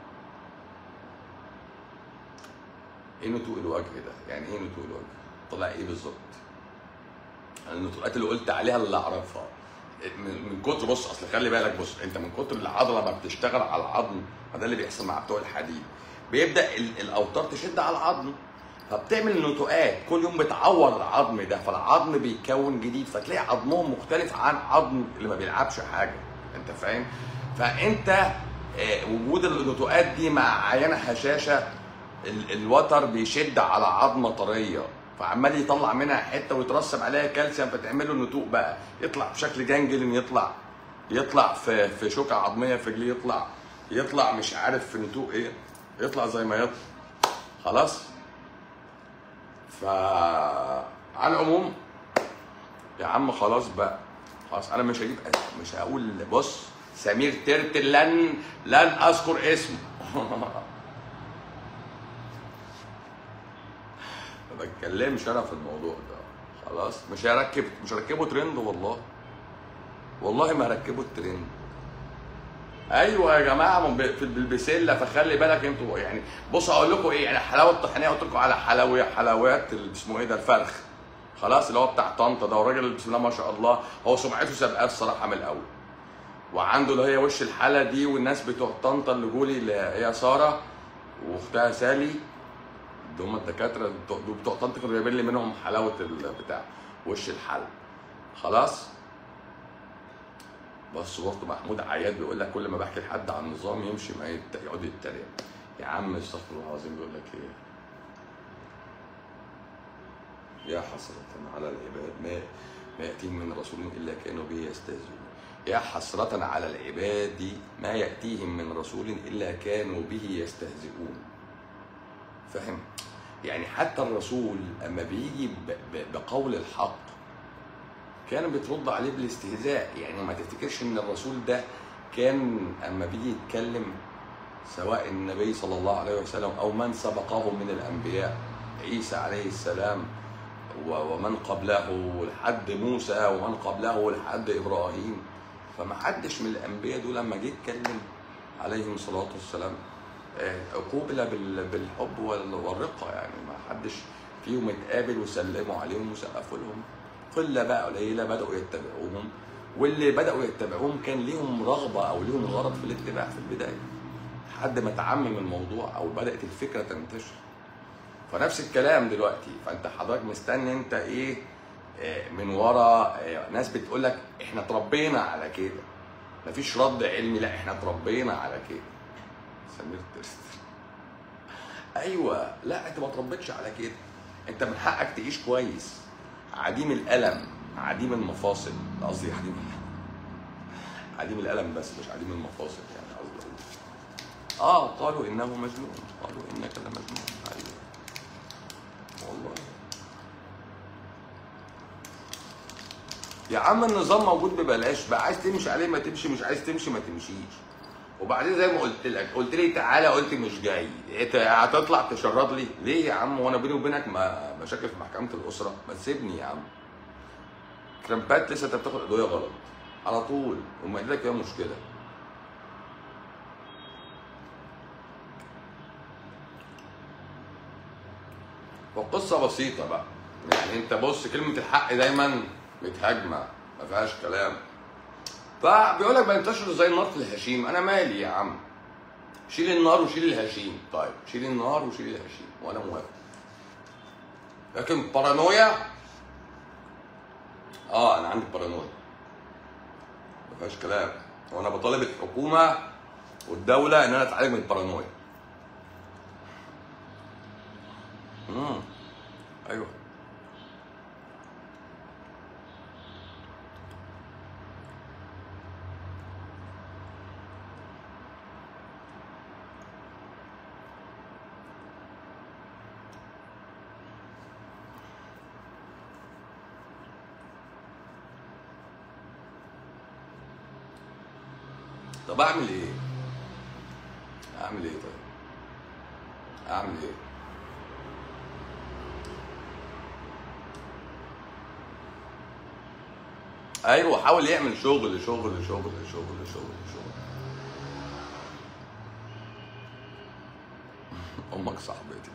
ايه نتوء الوجه ده؟ يعني ايه نتوء الوجه؟ طلع ايه بالظبط؟ انا النتوءات اللي قلت عليها اللي اعرفها من من كتر بص اصل خلي بالك بص انت من كتر العضله ما بتشتغل على العظم فده اللي بيحصل مع بتوع الحديد بيبدا ال- الاوتار تشد على العظم فبتعمل نتوءات كل يوم بتعور العظم ده فالعظم بيكون جديد فتلاقي عظمهم مختلف عن عظم اللي ما بيلعبش حاجه انت فاهم فانت آه، وجود النتوءات دي مع عينه هشاشه ال- الوتر بيشد على عظمه طريه فعمال يطلع منها حته ويترسب عليها كالسيوم فتعمل له نتوء بقى يطلع في شكل جانجلين يطلع يطلع في في شوكه عظميه في رجليه يطلع يطلع مش عارف في نتوء ايه يطلع زي ما يطلع خلاص ف على العموم يا عم خلاص بقى خلاص انا مش هجيب مش هقول بص سمير ترتل لن لن اذكر اسمه ما بتكلمش انا في الموضوع ده خلاص مش هركب مش هركبه ترند والله والله ما هركبه الترند ايوه يا جماعه ما ب- في بالبسله فخلي بالك انتوا يعني بص اقول لكم ايه يعني حلاوه الطحينيه قلت لكم على حلويات حلويات اللي اسمه ايه ده الفرخ خلاص اللي هو بتاع طنطا ده والراجل اللي بسم الله ما شاء الله هو سمعته سابقاه الصراحه من الاول وعنده اللي هي وش الحاله دي والناس بتوع طنطا اللي جولي اللي هي ساره واختها سالي اللي هم الدكاتره بتوع دول بتوع طنطا كانوا جايبين لي منهم حلاوه البتاع وش الحل خلاص بس برضه محمود عياد بيقول لك كل ما بحكي لحد عن نظام يمشي ما يت- يقعد يتريق يا عم استغفر الله العظيم بيقول لك ايه يا حسرة على العباد ما ما يأتيهم من رسول إلا كانوا به يستهزئون يا حسرة على العباد ما يأتيهم من رسول إلا كانوا به يستهزئون فاهم يعني حتى الرسول اما بيجي ب- ب- بقول الحق كان بترد عليه بالاستهزاء يعني ما تفتكرش ان الرسول ده كان اما بيجي يتكلم سواء النبي صلى الله عليه وسلم او من سبقه من الانبياء عيسى عليه السلام و- ومن قبله لحد موسى ومن قبله لحد ابراهيم فما حدش من الانبياء دول لما جه يتكلم عليهم الصلاه والسلام آه، قوبل بال- بالحب وال- والرقه يعني ما حدش فيهم اتقابل وسلموا عليهم وسقفوا لهم قله بقى قليله بداوا يتبعوهم واللي بداوا يتبعوهم كان ليهم رغبه او ليهم غرض في الاتباع في البدايه لحد ما تعمم الموضوع او بدات الفكره تنتشر فنفس الكلام دلوقتي فانت حضرتك مستني انت ايه آه، من ورا آه، ناس بتقول لك احنا اتربينا على كده مفيش رد علمي لا احنا اتربينا على كده سمير ترست ايوه لا انت ما اتربيتش على كده انت من حقك تعيش كويس عديم الالم عديم المفاصل قصدي عديم عديم الالم بس مش عديم المفاصل يعني قصدي أقول. اه قالوا انه مجنون قالوا انك لمجنون ايوه والله يا عم النظام موجود ببلاش بقى عايز تمشي عليه ما تمشي مش عايز تمشي ما تمشيش وبعدين زي ما قلت لك قلت لي تعالى قلت مش جاي انت هتطلع تشرد لي ليه يا عم وانا بيني وبينك ما مشاكل في محكمه الاسره ما تسيبني يا عم كرامبات لسه انت بتاخد ادويه غلط على طول وما لك فيها مشكله والقصه بسيطه بقى يعني انت بص كلمه الحق دايما متهاجمه ما فيهاش كلام فبيقول لك بينتشر زي النار في الهشيم انا مالي يا عم شيل النار وشيل الهشيم طيب شيل النار وشيل الهشيم وانا موافق لكن بارانويا اه انا عندي بارانويا ما فيهاش كلام وانا بطالب الحكومه والدوله ان انا اتعالج من البارانويا امم ايوه طب اعمل ايه؟ اعمل ايه طيب؟ اعمل ايه؟ ايوه حاول يعمل شغل شغل شغل شغل شغل شغل امك صاحبتي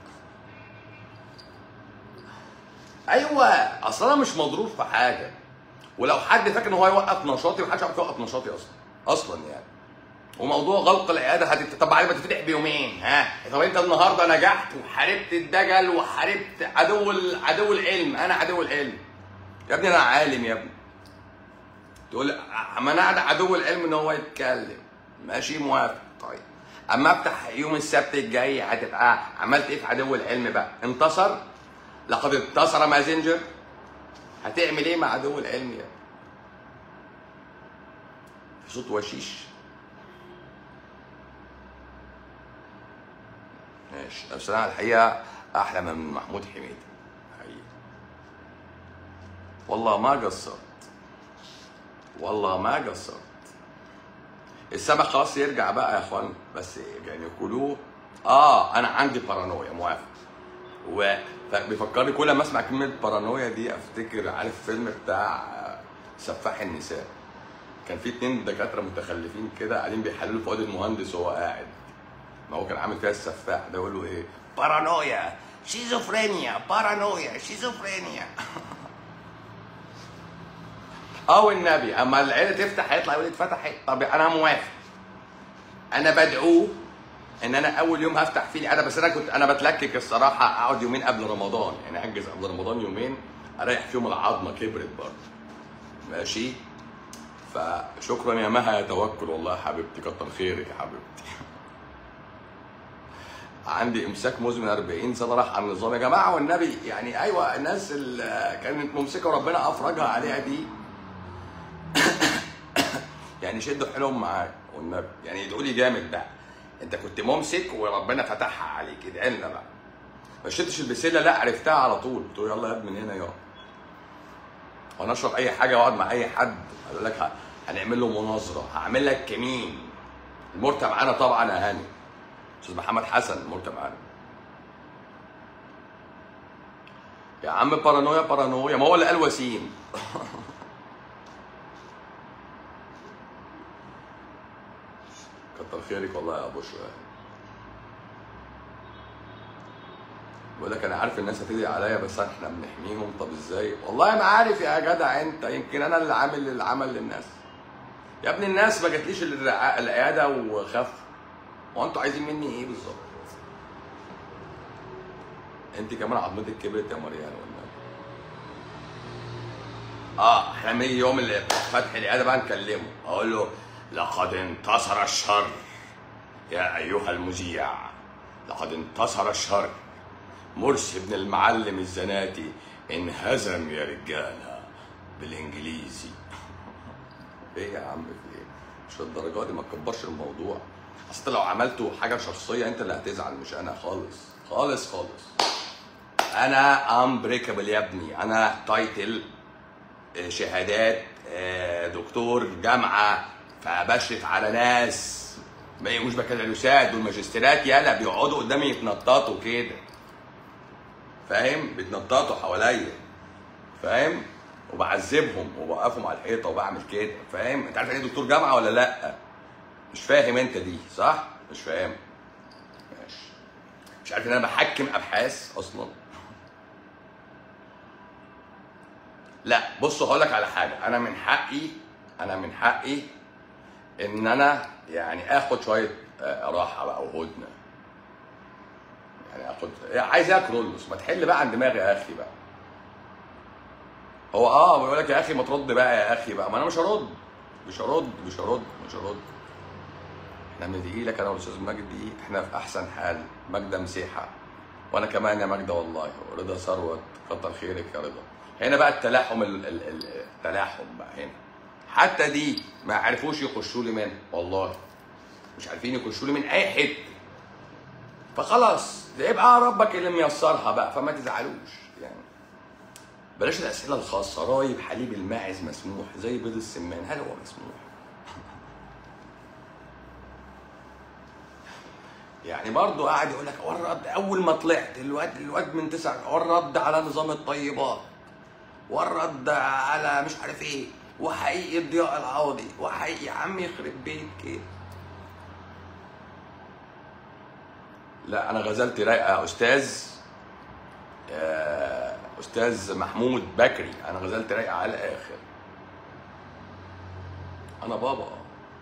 ايوه اصل انا مش مضروب في حاجه ولو حد فاكر ان هو يوقف نشاطي محدش يعرف يوقف نشاطي اصلا اصلا يعني وموضوع غلق العياده هتت... طب بعد ما تتفتح بيومين ها طب انت النهارده نجحت وحاربت الدجل وحاربت عدو ال... عدو العلم انا عدو العلم يا ابني انا عالم يا ابني تقول منعت عدو العلم ان هو يتكلم ماشي موافق طيب اما افتح يوم السبت الجاي هتبقى عملت ايه في عدو العلم بقى انتصر لقد انتصر مازنجر هتعمل ايه مع عدو العلم يا في صوت وشيش ماشي بس انا الحقيقه احلى من محمود حميدي حقيقي والله ما قصرت والله ما قصرت السمك خلاص يرجع بقى يا اخوان بس يعني كلوه اه انا عندي بارانويا موافق و بيفكرني كل ما اسمع كلمه بارانويا دي افتكر عارف فيلم بتاع سفاح النساء كان في اتنين دكاتره متخلفين كده قاعدين بيحللوا فؤاد المهندس وهو قاعد ما هو كان عامل فيها السفاح ده يقول له ايه بارانويا شيزوفرينيا بارانويا شيزوفرينيا اه والنبي اما العيله تفتح هيطلع يقول اتفتحت طب انا موافق انا بدعوه ان انا اول يوم هفتح فيه العياده بس انا كنت انا بتلكك الصراحه اقعد يومين قبل رمضان يعني اجز قبل رمضان يومين اريح فيهم العظمه كبرت برضه ماشي فشكرا يا مها يا توكل والله يا حبيبتي كتر خيرك يا حبيبتي عندي امساك مزمن 40 سنه راح على النظام يا جماعه والنبي يعني ايوه الناس اللي كانت ممسكه وربنا افرجها عليها دي يعني شدوا حيلهم معاك والنبي يعني ادعوا لي جامد بقى انت كنت ممسك وربنا فتحها عليك ادعي لنا بقى ما شربتش البسله لا عرفتها على طول قلت له يلا يا ابني من هنا يا وانا اشرب اي حاجه واقعد مع اي حد اقول لك ه- هنعمل له مناظره هعمل لك كمين المرتب معانا طبعا يا هاني استاذ محمد حسن المرتب معانا يا عم بارانويا بارانويا ما هو اللي قال وسيم كتر خيرك والله يا ابو شويه بقول لك انا عارف الناس هتدعي عليا بس احنا بنحميهم طب ازاي والله ما عارف يا جدع انت يمكن انا اللي عامل العمل للناس يا ابني الناس ما جاتليش الرعا- العياده وخف هو انتوا عايزين مني ايه بالظبط انت كمان عظمتك كبرت يا مريان ولا اه احنا لما يجي يوم اللي فتح العياده بقى نكلمه اقول له لقد انتصر الشر يا ايها المذيع لقد انتصر الشر مرسي بن المعلم الزناتي انهزم يا رجاله بالانجليزي ايه يا عم في ايه مش للدرجه دي ما تكبرش الموضوع اصل لو عملته حاجه شخصيه انت اللي هتزعل مش انا خالص خالص خالص انا امبريكابل يا ابني انا تايتل آه، شهادات آه، دكتور جامعه فبشرف على ناس ما مش بكالوريوسات والماجستيرات يلا بيقعدوا قدامي يتنططوا كده فاهم بيتنططوا حواليا فاهم وبعذبهم وبوقفهم على الحيطه وبعمل كده فاهم انت عارف يعني ايه دكتور جامعه ولا لا مش فاهم انت دي صح مش فاهم ماشي مش عارف ان انا بحكم ابحاث اصلا لا بص هقول لك على حاجه انا من حقي انا من حقي ان انا يعني اخد شويه آه، راحه بقى وهدنه يعني اخد عايز اكل رولوس ما تحل بقى عن دماغي يا اخي بقى هو اه بيقول لك يا اخي ما ترد بقى يا اخي بقى ما انا مش هرد مش هرد مش هرد مش هرد احنا بندعي لك انا والاستاذ ماجد دي احنا في احسن حال ماجده مسيحه وانا كمان يا ماجده والله ورضا ثروت كتر خيرك يا رضا هنا بقى التلاحم ال- ال- ال- التلاحم بقى هنا حتى دي ما عرفوش يخشوا لي منها والله مش عارفين يخشوا لي من اي حته فخلاص ده يبقى ربك اللي ميسرها بقى فما تزعلوش يعني بلاش الاسئله الخاصه رايب حليب الماعز مسموح زي بيض السمان هل هو مسموح يعني برضه قاعد يقول لك هو الرد اول ما طلعت الواد الواد من تسع هو الرد على نظام الطيبات والرد على مش عارف ايه وحقيقي الضياء العوضي وحقيقي يا عم يخرب بيتك لا انا غزلتي رايقه يا استاذ آه، استاذ محمود بكري انا غزلتي رايقه على الاخر انا بابا آه.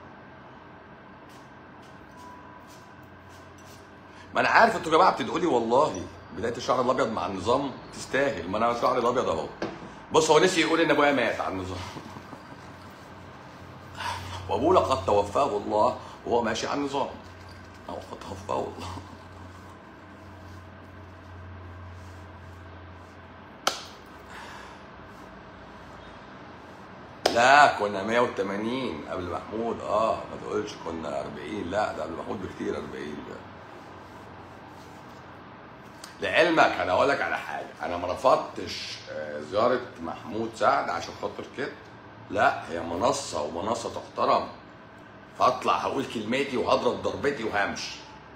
ما انا عارف انتوا يا جماعه بتدعوا لي والله بدايه الشعر الابيض مع النظام تستاهل ما انا شعري الابيض اهو بص هو نسي يقول ان ابويا مات على النظام وابوه لقد توفاه الله وهو ماشي على النظام او قد توفاه الله لا كنا 180 قبل محمود اه ما تقولش كنا 40 لا ده قبل محمود بكتير 40 ده لعلمك انا اقول لك على حاجه انا ما رفضتش آه، زياره محمود سعد عشان خاطر كده لا هي منصه ومنصه تحترم فاطلع هقول كلمتي وهضرب ضربتي وهمشي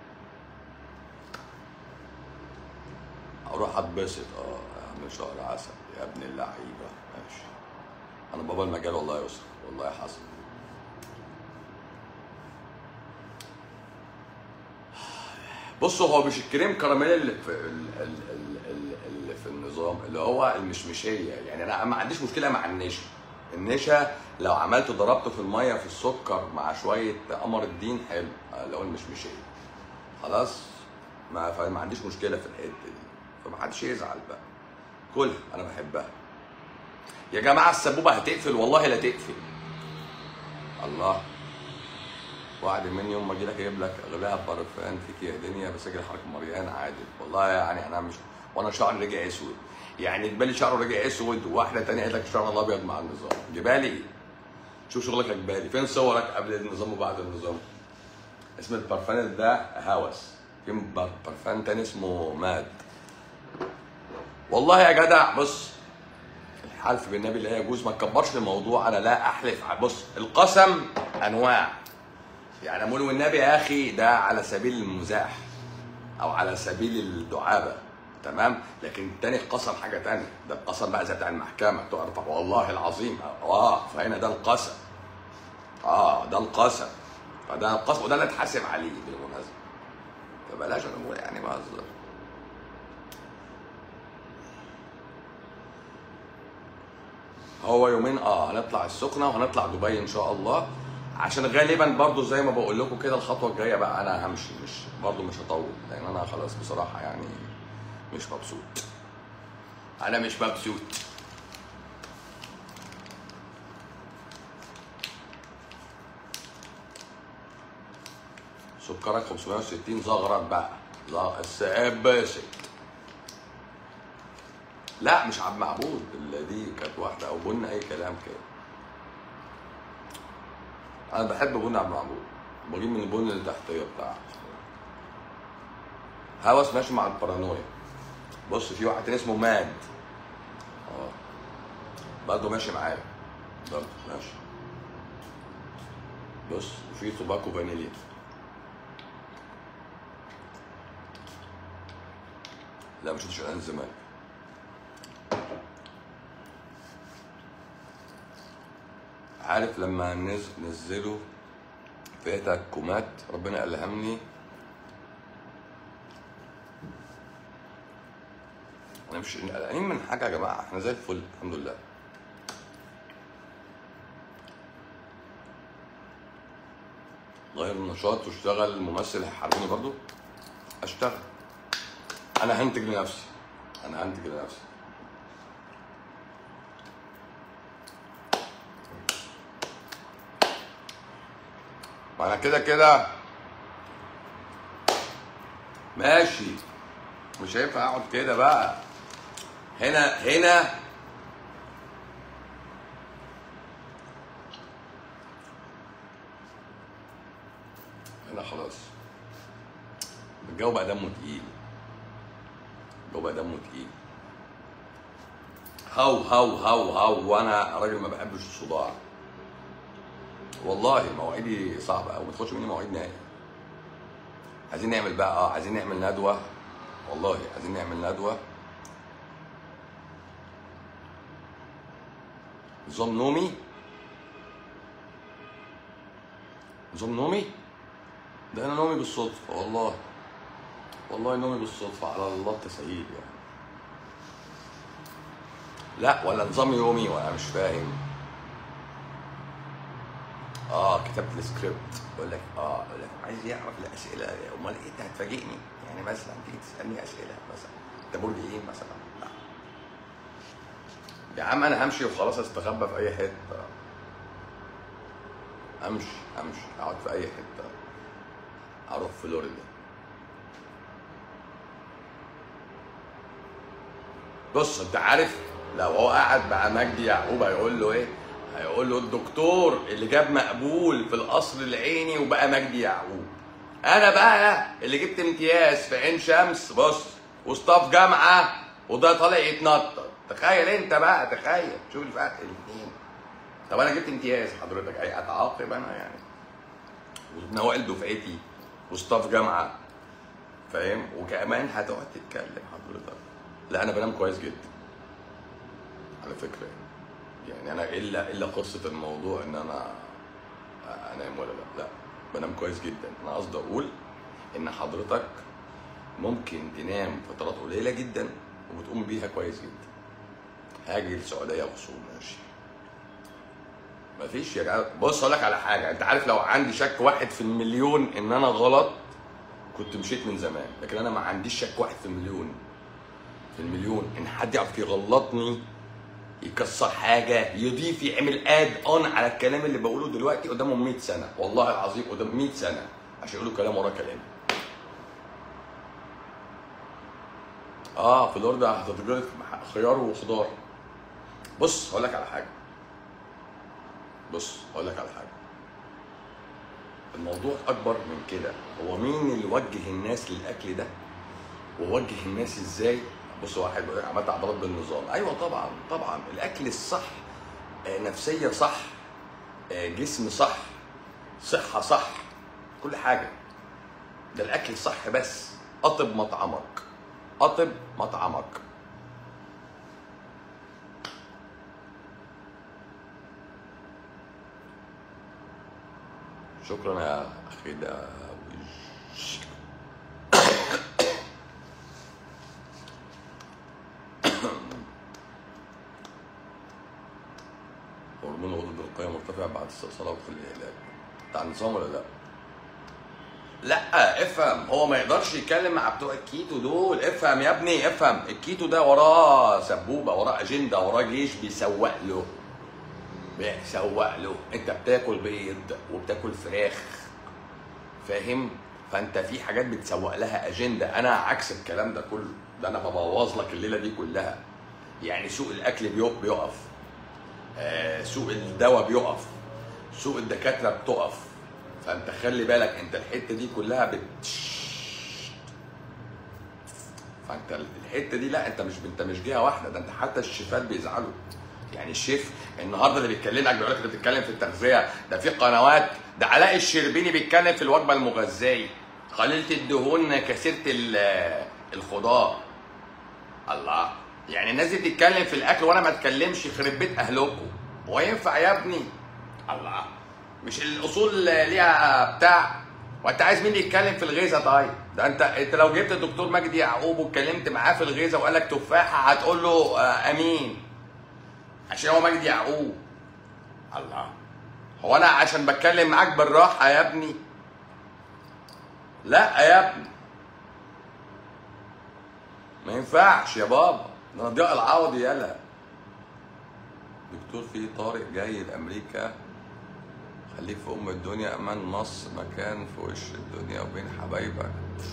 اروح اتبسط اه يا عم شهر عسل يا ابن اللعيبه ماشي انا بابا المجال والله يا يسر والله حصل بصوا هو مش الكريم كراميل اللي في ال- ال- ال- ال- اللي في النظام اللي هو المشمشيه يعني انا ما عنديش مشكله مع النشا النشا لو عملته ضربته في الميه في السكر مع شويه قمر الدين حلو اللي هو المشمشيه خلاص ما فما عنديش مشكله في الحته دي فما حدش يزعل بقى كلها انا بحبها يا جماعه السبوبه هتقفل والله لا تقفل الله وعد مني يوم ما اجي لك اجيب لك اغلاها برفان فيك يا دنيا بس اجي حضرتك مريان عادل والله يعني انا مش وانا شعري رجع اسود يعني جبالي شعره رجع اسود وواحده تانية قالت لك الشعر الابيض مع النظام جبالي شوف شغلك يا جبالي فين صورك قبل النظام وبعد النظام اسم البرفان ده هوس في بر- برفان تاني اسمه ماد والله يا جدع بص الحلف بالنبي لا يجوز ما تكبرش الموضوع انا لا احلف بص القسم انواع يعني اقول والنبي يا اخي ده على سبيل المزاح او على سبيل الدعابه تمام لكن التاني القسم حاجه تانية ده القسم بقى زي بتاع المحكمه تعرف والله العظيم اه فهنا ده القسم اه ده القسم فده القسم وده اللي اتحاسب عليه بالمناسبه فبلاش انا بقول يعني بهزر هو يومين اه هنطلع السخنه وهنطلع دبي ان شاء الله عشان غالبا برضو زي ما بقول لكم كده الخطوه الجايه بقى انا همشي مش برضو مش هطول لان انا خلاص بصراحه يعني مش مبسوط انا مش مبسوط سكرك 560 زغرت بقى لا السقاب باسط لا مش عبد معبود اللي دي كانت واحده او بن اي كلام كده انا بحب بن عبد معبود بجيب من البن اللي تحتيه بتاعه هوس ماشي مع البارانويا بص في واحد تاني اسمه ماد اه برضه ماشي معايا برضه ماشي بص وفي توباكو فانيليا لا مش شغال زمان عارف لما نز... نزلوا فيها تكمات ربنا ألهمني انا مش قلقانين من حاجه يا جماعه احنا زي الفل الحمد لله غير النشاط واشتغل ممثل هيحاربني برضو اشتغل انا هنتج لنفسي انا هنتج لنفسي ما انا كده كده ماشي مش هينفع اقعد كده بقى هنا هنا هنا خلاص الجو بقى دمه تقيل الجو بقى دمه تقيل هاو هاو هاو هاو وانا راجل ما بحبش الصداع والله مواعيدي صعبه قوي ما تاخدش مني مواعيد نهائي عايزين نعمل بقى اه عايزين نعمل ندوه والله عايزين نعمل ندوه نظام نومي نظام نومي ده انا نومي بالصدفه والله والله نومي بالصدفه على الله التسهيل يعني لا ولا نظام يومي ولا مش فاهم اه كتبت السكريبت يقول لك اه يقول لك عايز يعرف الاسئله امال ايه انت هتفاجئني يعني مثلا تيجي تسالني اسئله مثلا انت برج ايه مثلا لا يا عم انا همشي وخلاص استخبى في اي حته امشي امشي اقعد في اي حته اروح فلوريدا بص انت عارف لو هو قاعد مع مجدي يعقوب هيقول له ايه هيقول له الدكتور اللي جاب مقبول في القصر العيني وبقى مجدي يعقوب انا بقى اللي جبت امتياز في عين شمس بص وسطاف جامعه وده طالع يتنطط تخيل انت بقى تخيل شوف الفرق الاثنين طب انا جبت امتياز حضرتك اي اتعاقب انا يعني ونوائل دفعتي وسطاف جامعه فاهم وكمان هتقعد تتكلم حضرتك لا انا بنام كويس جدا على فكره يعني انا الا الا قصه الموضوع ان انا انام ولا لا لا بنام كويس جدا انا قصدي اقول ان حضرتك ممكن تنام فترات قليله جدا وبتقوم بيها كويس جدا هاجي السعوديه وصول ماشي مفيش يا جماعه بص اقول لك على حاجه انت عارف لو عندي شك واحد في المليون ان انا غلط كنت مشيت من زمان لكن انا ما عنديش شك واحد في المليون في المليون ان حد يعرف يغلطني يكسر حاجه يضيف يعمل اد اون على الكلام اللي بقوله دلوقتي قدامهم 100 سنه والله العظيم قدام 100 سنه عشان يقولوا كلام ورا كلام اه فلوريدا هتتجرد خيار وخضار بص هقول لك على حاجه بص هقول لك على حاجه الموضوع اكبر من كده هو مين اللي وجه الناس للاكل ده ووجه الناس ازاي بص واحد بيقول لك عملت عضلات بالنظام ايوه طبعا طبعا الاكل الصح آه، نفسيه صح آه، جسم صح صحه صح كل حاجه ده الاكل الصح بس اطب مطعمك اطب مطعمك شكرا يا اخي ده هرمون غدد القيم مرتفع بعد استئصال وقت العلاج بتاع النظام ولا لا؟ لا افهم هو ما يقدرش يتكلم مع بتوع الكيتو دول افهم يا ابني افهم الكيتو ده وراه سبوبه وراه اجنده وراه جيش بيسوق له بيسوق له انت بتاكل بيض وبتاكل فراخ فاهم فانت في حاجات بتسوق لها اجنده انا عكس الكلام ده كله ده انا ببوظ لك الليله دي كلها يعني سوق الاكل بيقف بيقف آه سوق الدواء بيقف سوق الدكاتره بتقف فانت خلي بالك انت الحته دي كلها بت فانت الحته دي لا انت مش انت مش جهه واحده ده انت حتى الشيفات بيزعلوا يعني الشيف النهارده اللي بيتكلمك بيقول لك انت بتتكلم في التغذيه ده في قنوات ده علاء الشربيني بيتكلم في الوجبه المغذيه قليله الدهون كثيره ال- الخضار الله يعني الناس دي بتتكلم في الاكل وانا ما اتكلمش يخرب بيت اهلكم هو ينفع يا ابني الله مش الاصول ليها بتاع وانت عايز مين اللي يتكلم في الغذاء طيب ده انت انت لو جبت الدكتور مجدي يعقوب واتكلمت معاه في الغذاء وقال لك تفاحه هتقول له آه، امين عشان هو مجدي يعقوب الله هو انا عشان بتكلم معاك بالراحه يا ابني لا يا ابني ما ينفعش يا بابا ده انا ضياء العوضي يالا دكتور في طارق جاي لامريكا خليك في ام الدنيا امان مصر مكان في وش الدنيا وبين حبايبك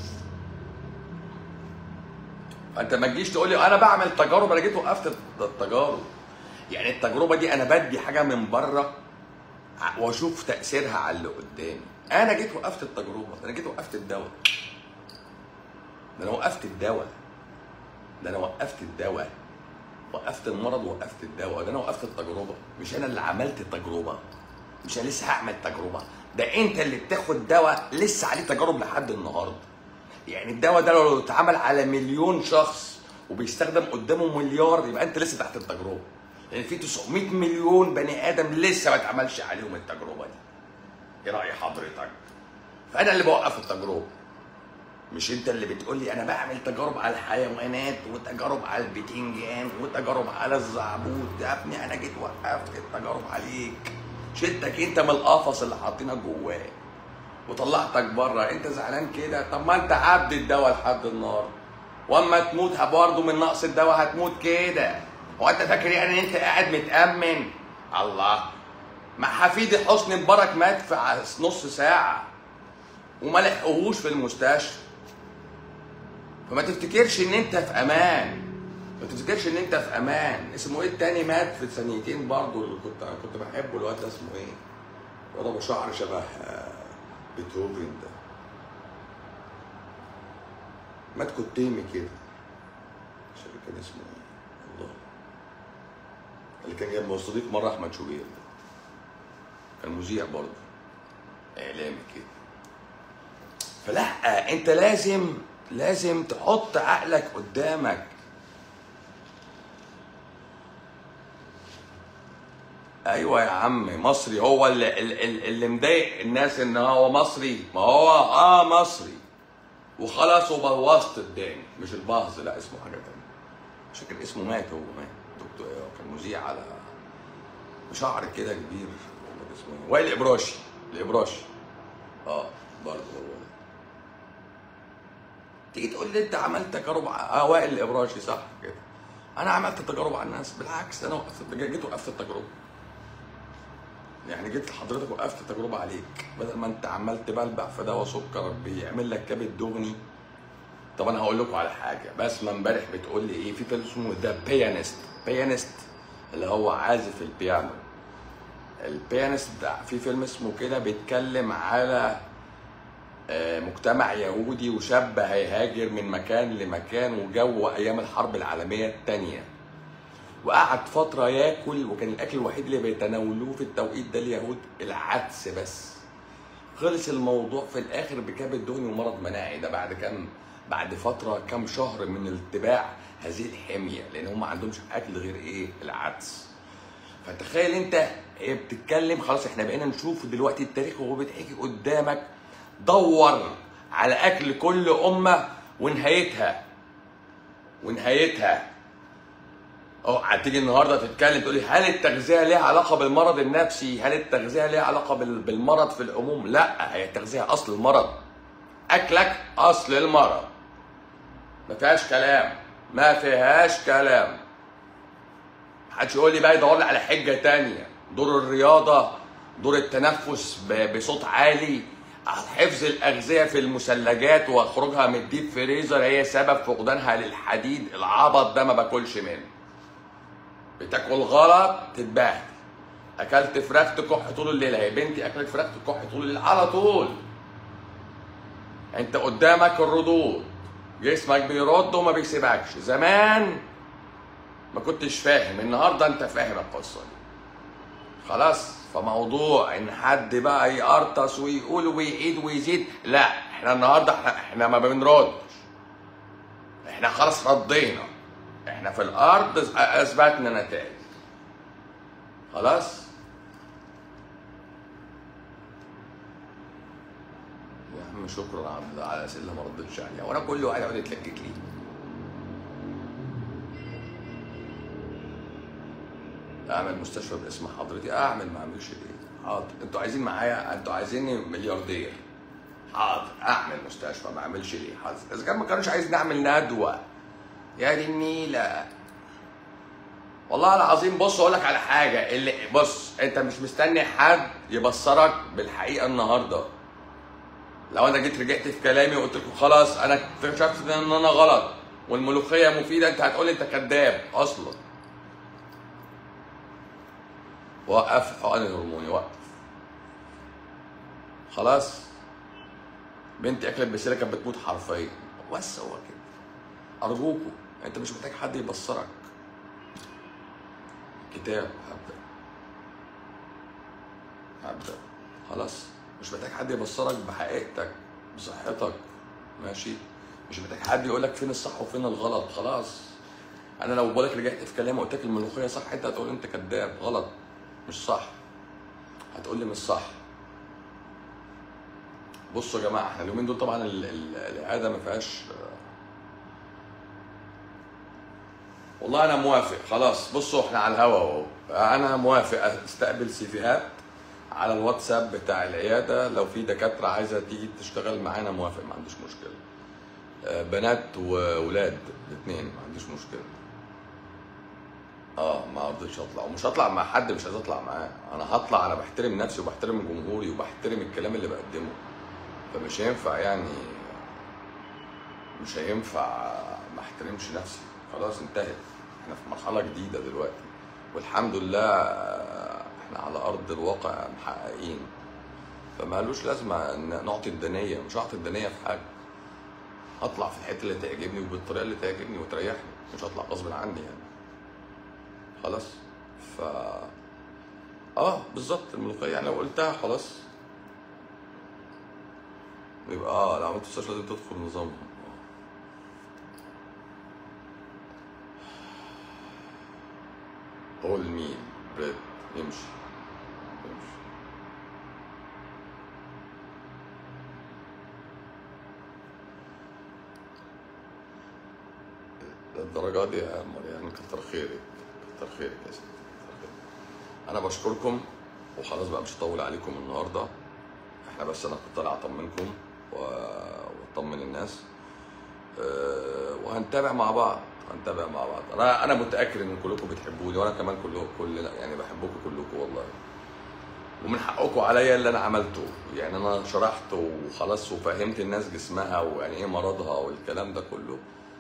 فانت ما تجيش تقول لي انا بعمل تجارب انا جيت وقفت التجارب يعني التجربه دي انا بدي حاجه من بره ع- واشوف تاثيرها على اللي قدامي انا جيت وقفت التجربه انا جيت وقفت الدواء ده انا وقفت الدواء ده انا وقفت الدواء وقفت المرض ووقفت الدواء ده انا وقفت التجربه مش انا اللي عملت التجربه مش انا لسه هعمل تجربه ده انت اللي بتاخد دواء لسه عليه تجارب لحد النهارده يعني الدواء ده لو اتعمل على مليون شخص وبيستخدم قدامه مليار يبقى انت لسه تحت التجربه لان في 900 مليون بني ادم لسه ما اتعملش عليهم التجربه دي ايه راي حضرتك فانا اللي بوقف التجربه مش انت اللي بتقول لي انا بعمل تجارب على الحيوانات وتجارب على البتنجان وتجارب على الزعبوط يا ابني انا جيت وقفت التجارب عليك شلتك انت من القفص اللي حاطينك جواه وطلعتك بره انت زعلان كده طب ما انت عبد الدواء لحد النهارده واما تموت برضه من نقص الدواء هتموت كده هو انت فاكر يعني ان انت قاعد متامن الله ما حفيدي حسني مبارك مات في ع- نص ساعه وما لحقوهوش في المستشفى فما تفتكرش ان انت في امان ما تفتكرش ان انت في امان اسمه ايه التاني مات في ثانيتين برضه اللي كنت كنت بحبه الواد ده اسمه ايه؟ الواد ابو شعر شبه آه، بيتهوفن ده مات كتيمي كده مش فاكر كان اسمه ايه والله اللي كان جايب مستضيف مره احمد شوبير ده كان مذيع برضه اعلامي كده فلا انت لازم لازم تحط عقلك قدامك ايوه يا عم مصري هو اللي, اللي, اللي مضايق الناس ان هو مصري ما هو اه مصري وخلاص وبوظت الدنيا مش البهظ لا اسمه حاجه تانية مش فاكر اسمه مات هو مات دكتور كان مذيع على شعر كده كبير والله اسمه ايه وائل الابراشي الابراشي اه برضه هو ده تيجي تقول لي انت عملت تجارب ع- اه وائل الابراشي صح كده انا عملت تجارب على الناس بالعكس انا وقفت جيت وقفت التجربه يعني جيت لحضرتك وقفت التجربه عليك بدل ما انت عمال تبلبع في دواء سكر بيعمل لك كبد دهني طب انا هقول لكم على حاجه بسمه امبارح بتقول لي ايه في فيلم اسمه ذا بيانست بيانست اللي هو عازف البيانو البيانست ده في فيلم اسمه كده بيتكلم على آه، مجتمع يهودي وشاب هيهاجر من مكان لمكان وجو ايام الحرب العالميه الثانيه وقعد فتره ياكل وكان الاكل الوحيد اللي بيتناولوه في التوقيت ده اليهود العدس بس خلص الموضوع في الاخر بكبد دهني ومرض مناعي ده بعد كام بعد فتره كام شهر من اتباع هذه الحميه لان هم ما عندهمش اكل غير ايه العدس فتخيل انت هي بتتكلم خلاص احنا بقينا نشوف دلوقتي التاريخ وهو بيتحكي قدامك دور على اكل كل امه ونهايتها ونهايتها اه هتيجي النهارده تتكلم تقولي هل التغذيه ليها علاقه بالمرض النفسي؟ هل التغذيه ليها علاقه بال- بالمرض في العموم؟ لا هي التغذيه اصل المرض. اكلك اصل المرض. ما فيهاش كلام ما فيهاش كلام. محدش يقول لي بقى يدور لي على حجه تانية دور الرياضه دور التنفس ب- بصوت عالي حفظ الاغذيه في المثلجات وخروجها من الديب فريزر هي سبب فقدانها للحديد العبط ده ما باكلش منه بتاكل غلط تتبهدل اكلت فراخ تكح طول الليل هي بنتي اكلت فراخ تكح طول الليل على طول انت قدامك الردود جسمك بيرد وما بيسيبكش زمان ما كنتش فاهم النهارده انت فاهم القصه دي خلاص فموضوع ان حد بقى يقرطس ويقول ويعيد ويزيد لا احنا النهارده احنا, احنا ما بنردش احنا خلاص ردينا احنا في الارض اثبتنا نتائج خلاص يا عم شكرا على على الاسئله ما ردتش عليها وانا كل واحد يقعد يتلكك لي اعمل مستشفى باسم حضرتي اعمل ما اعملش ليه حاضر انتوا عايزين معايا انتوا عايزيني ملياردير حاضر اعمل مستشفى ما اعملش ليه حاضر اذا كان ما كانوش عايز نعمل ندوه يا دي النيله والله العظيم بص اقول لك على حاجه اللي بص انت مش مستني حد يبصرك بالحقيقه النهارده لو انا جيت رجعت في كلامي وقلت لكم خلاص انا اكتشفت ان انا غلط والملوخيه مفيده انت هتقول انت كذاب اصلا وقف الحقن الهرموني وقف خلاص بنتي اكلت بسله كانت بتموت حرفيا بس هو كده ارجوكوا انت مش محتاج حد يبصرك كتاب هبدا هبدا خلاص مش محتاج حد يبصرك بحقيقتك بصحتك ماشي مش محتاج حد يقول لك فين الصح وفين الغلط خلاص انا لو بقولك رجعت في كلامي وقلت لك الملوخيه صح انت هتقول انت كذاب غلط مش صح هتقول لي مش صح بصوا يا جماعه احنا اليومين دول طبعا ال- ال- العاده ما فيهاش والله انا موافق خلاص بصوا احنا على الهوا اهو انا موافق استقبل سيفيهات على الواتساب بتاع العياده لو في دكاتره عايزه تيجي تشتغل معانا موافق ما عنديش مشكله آه، بنات وولاد الاثنين ما عنديش مشكله اه ما رضيتش اطلع ومش هطلع مع حد مش عايز اطلع معاه انا هطلع انا بحترم نفسي وبحترم جمهوري وبحترم الكلام اللي بقدمه فمش هينفع يعني مش هينفع ما احترمش نفسي خلاص انتهت احنا في مرحله جديده دلوقتي والحمد لله آه، احنا على ارض الواقع محققين فمالوش لازمه ان نعطي الدنيه مش هعطي الدنيه في حاجه هطلع في الحته اللي تعجبني وبالطريقه اللي تعجبني وتريحني مش هطلع غصب عني يعني خلاص ف اه بالظبط الملوخيه يعني لو قلتها خلاص يبقى اه لو عملت مستشفى لازم تدخل نظامهم هو المين بريد يمشي يمشي الدرجات دي يا مريم كتر خيرك كتر خيرك يا ستي كتر خيرك. انا بشكركم وخلاص بقى مش هطول عليكم النهارده احنا بس انا كنت طالع اطمنكم و- واطمن الناس أه، وهنتابع مع بعض هنتابع مع بعض انا انا متاكد ان كلكم بتحبوني وانا كمان كلكم كلنا يعني بحبكم كلكم والله ومن حقكم عليا اللي انا عملته يعني انا شرحت وخلاص وفهمت الناس جسمها ويعني ايه مرضها والكلام ده كله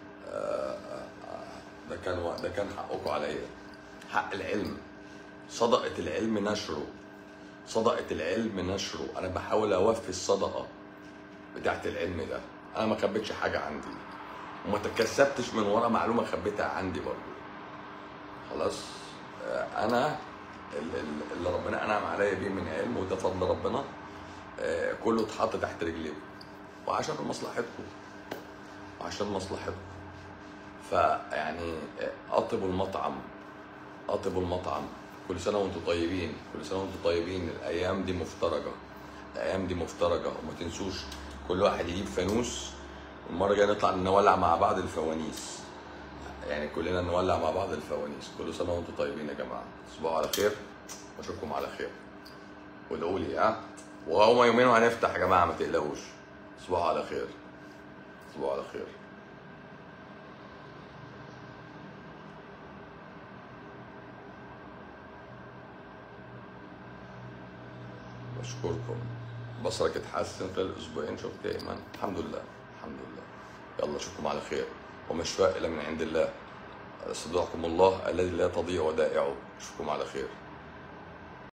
ده كان ده كان حقكم عليا حق العلم صدقة العلم نشره صدقة العلم نشره أنا بحاول أوفي الصدقة بتاعت العلم ده انا ما خبيتش حاجه عندي وما تكسبتش من ورا معلومه خبيتها عندي برضه خلاص آه، انا ال- ال- اللي ربنا انعم عليا بيه من علم وده فضل ربنا آه، كله اتحط تحت رجليكم وعشان مصلحتكم وعشان مصلحتكم فيعني آه، اطيبوا المطعم اطيبوا المطعم كل سنه وانتم طيبين كل سنه وانتم طيبين الايام دي مفترجه الايام دي مفترجه وما تنسوش كل واحد يجيب فانوس المره الجايه نطلع نولع مع بعض الفوانيس يعني كلنا نولع مع بعض الفوانيس كل سنه وانتم طيبين يا جماعه تصبحوا على خير واشوفكم على خير وادعوا لي ها وهما يومين وهنفتح يا جماعه ما تقلقوش تصبحوا على خير تصبحوا على خير بشكركم بصرك اتحسن خلال اسبوعين شفت يا ايمان الحمد لله الحمد لله يلا اشوفكم على خير وما شفاء الا من عند الله استودعكم الله الذي لا تضيع ودائعه اشوفكم على خير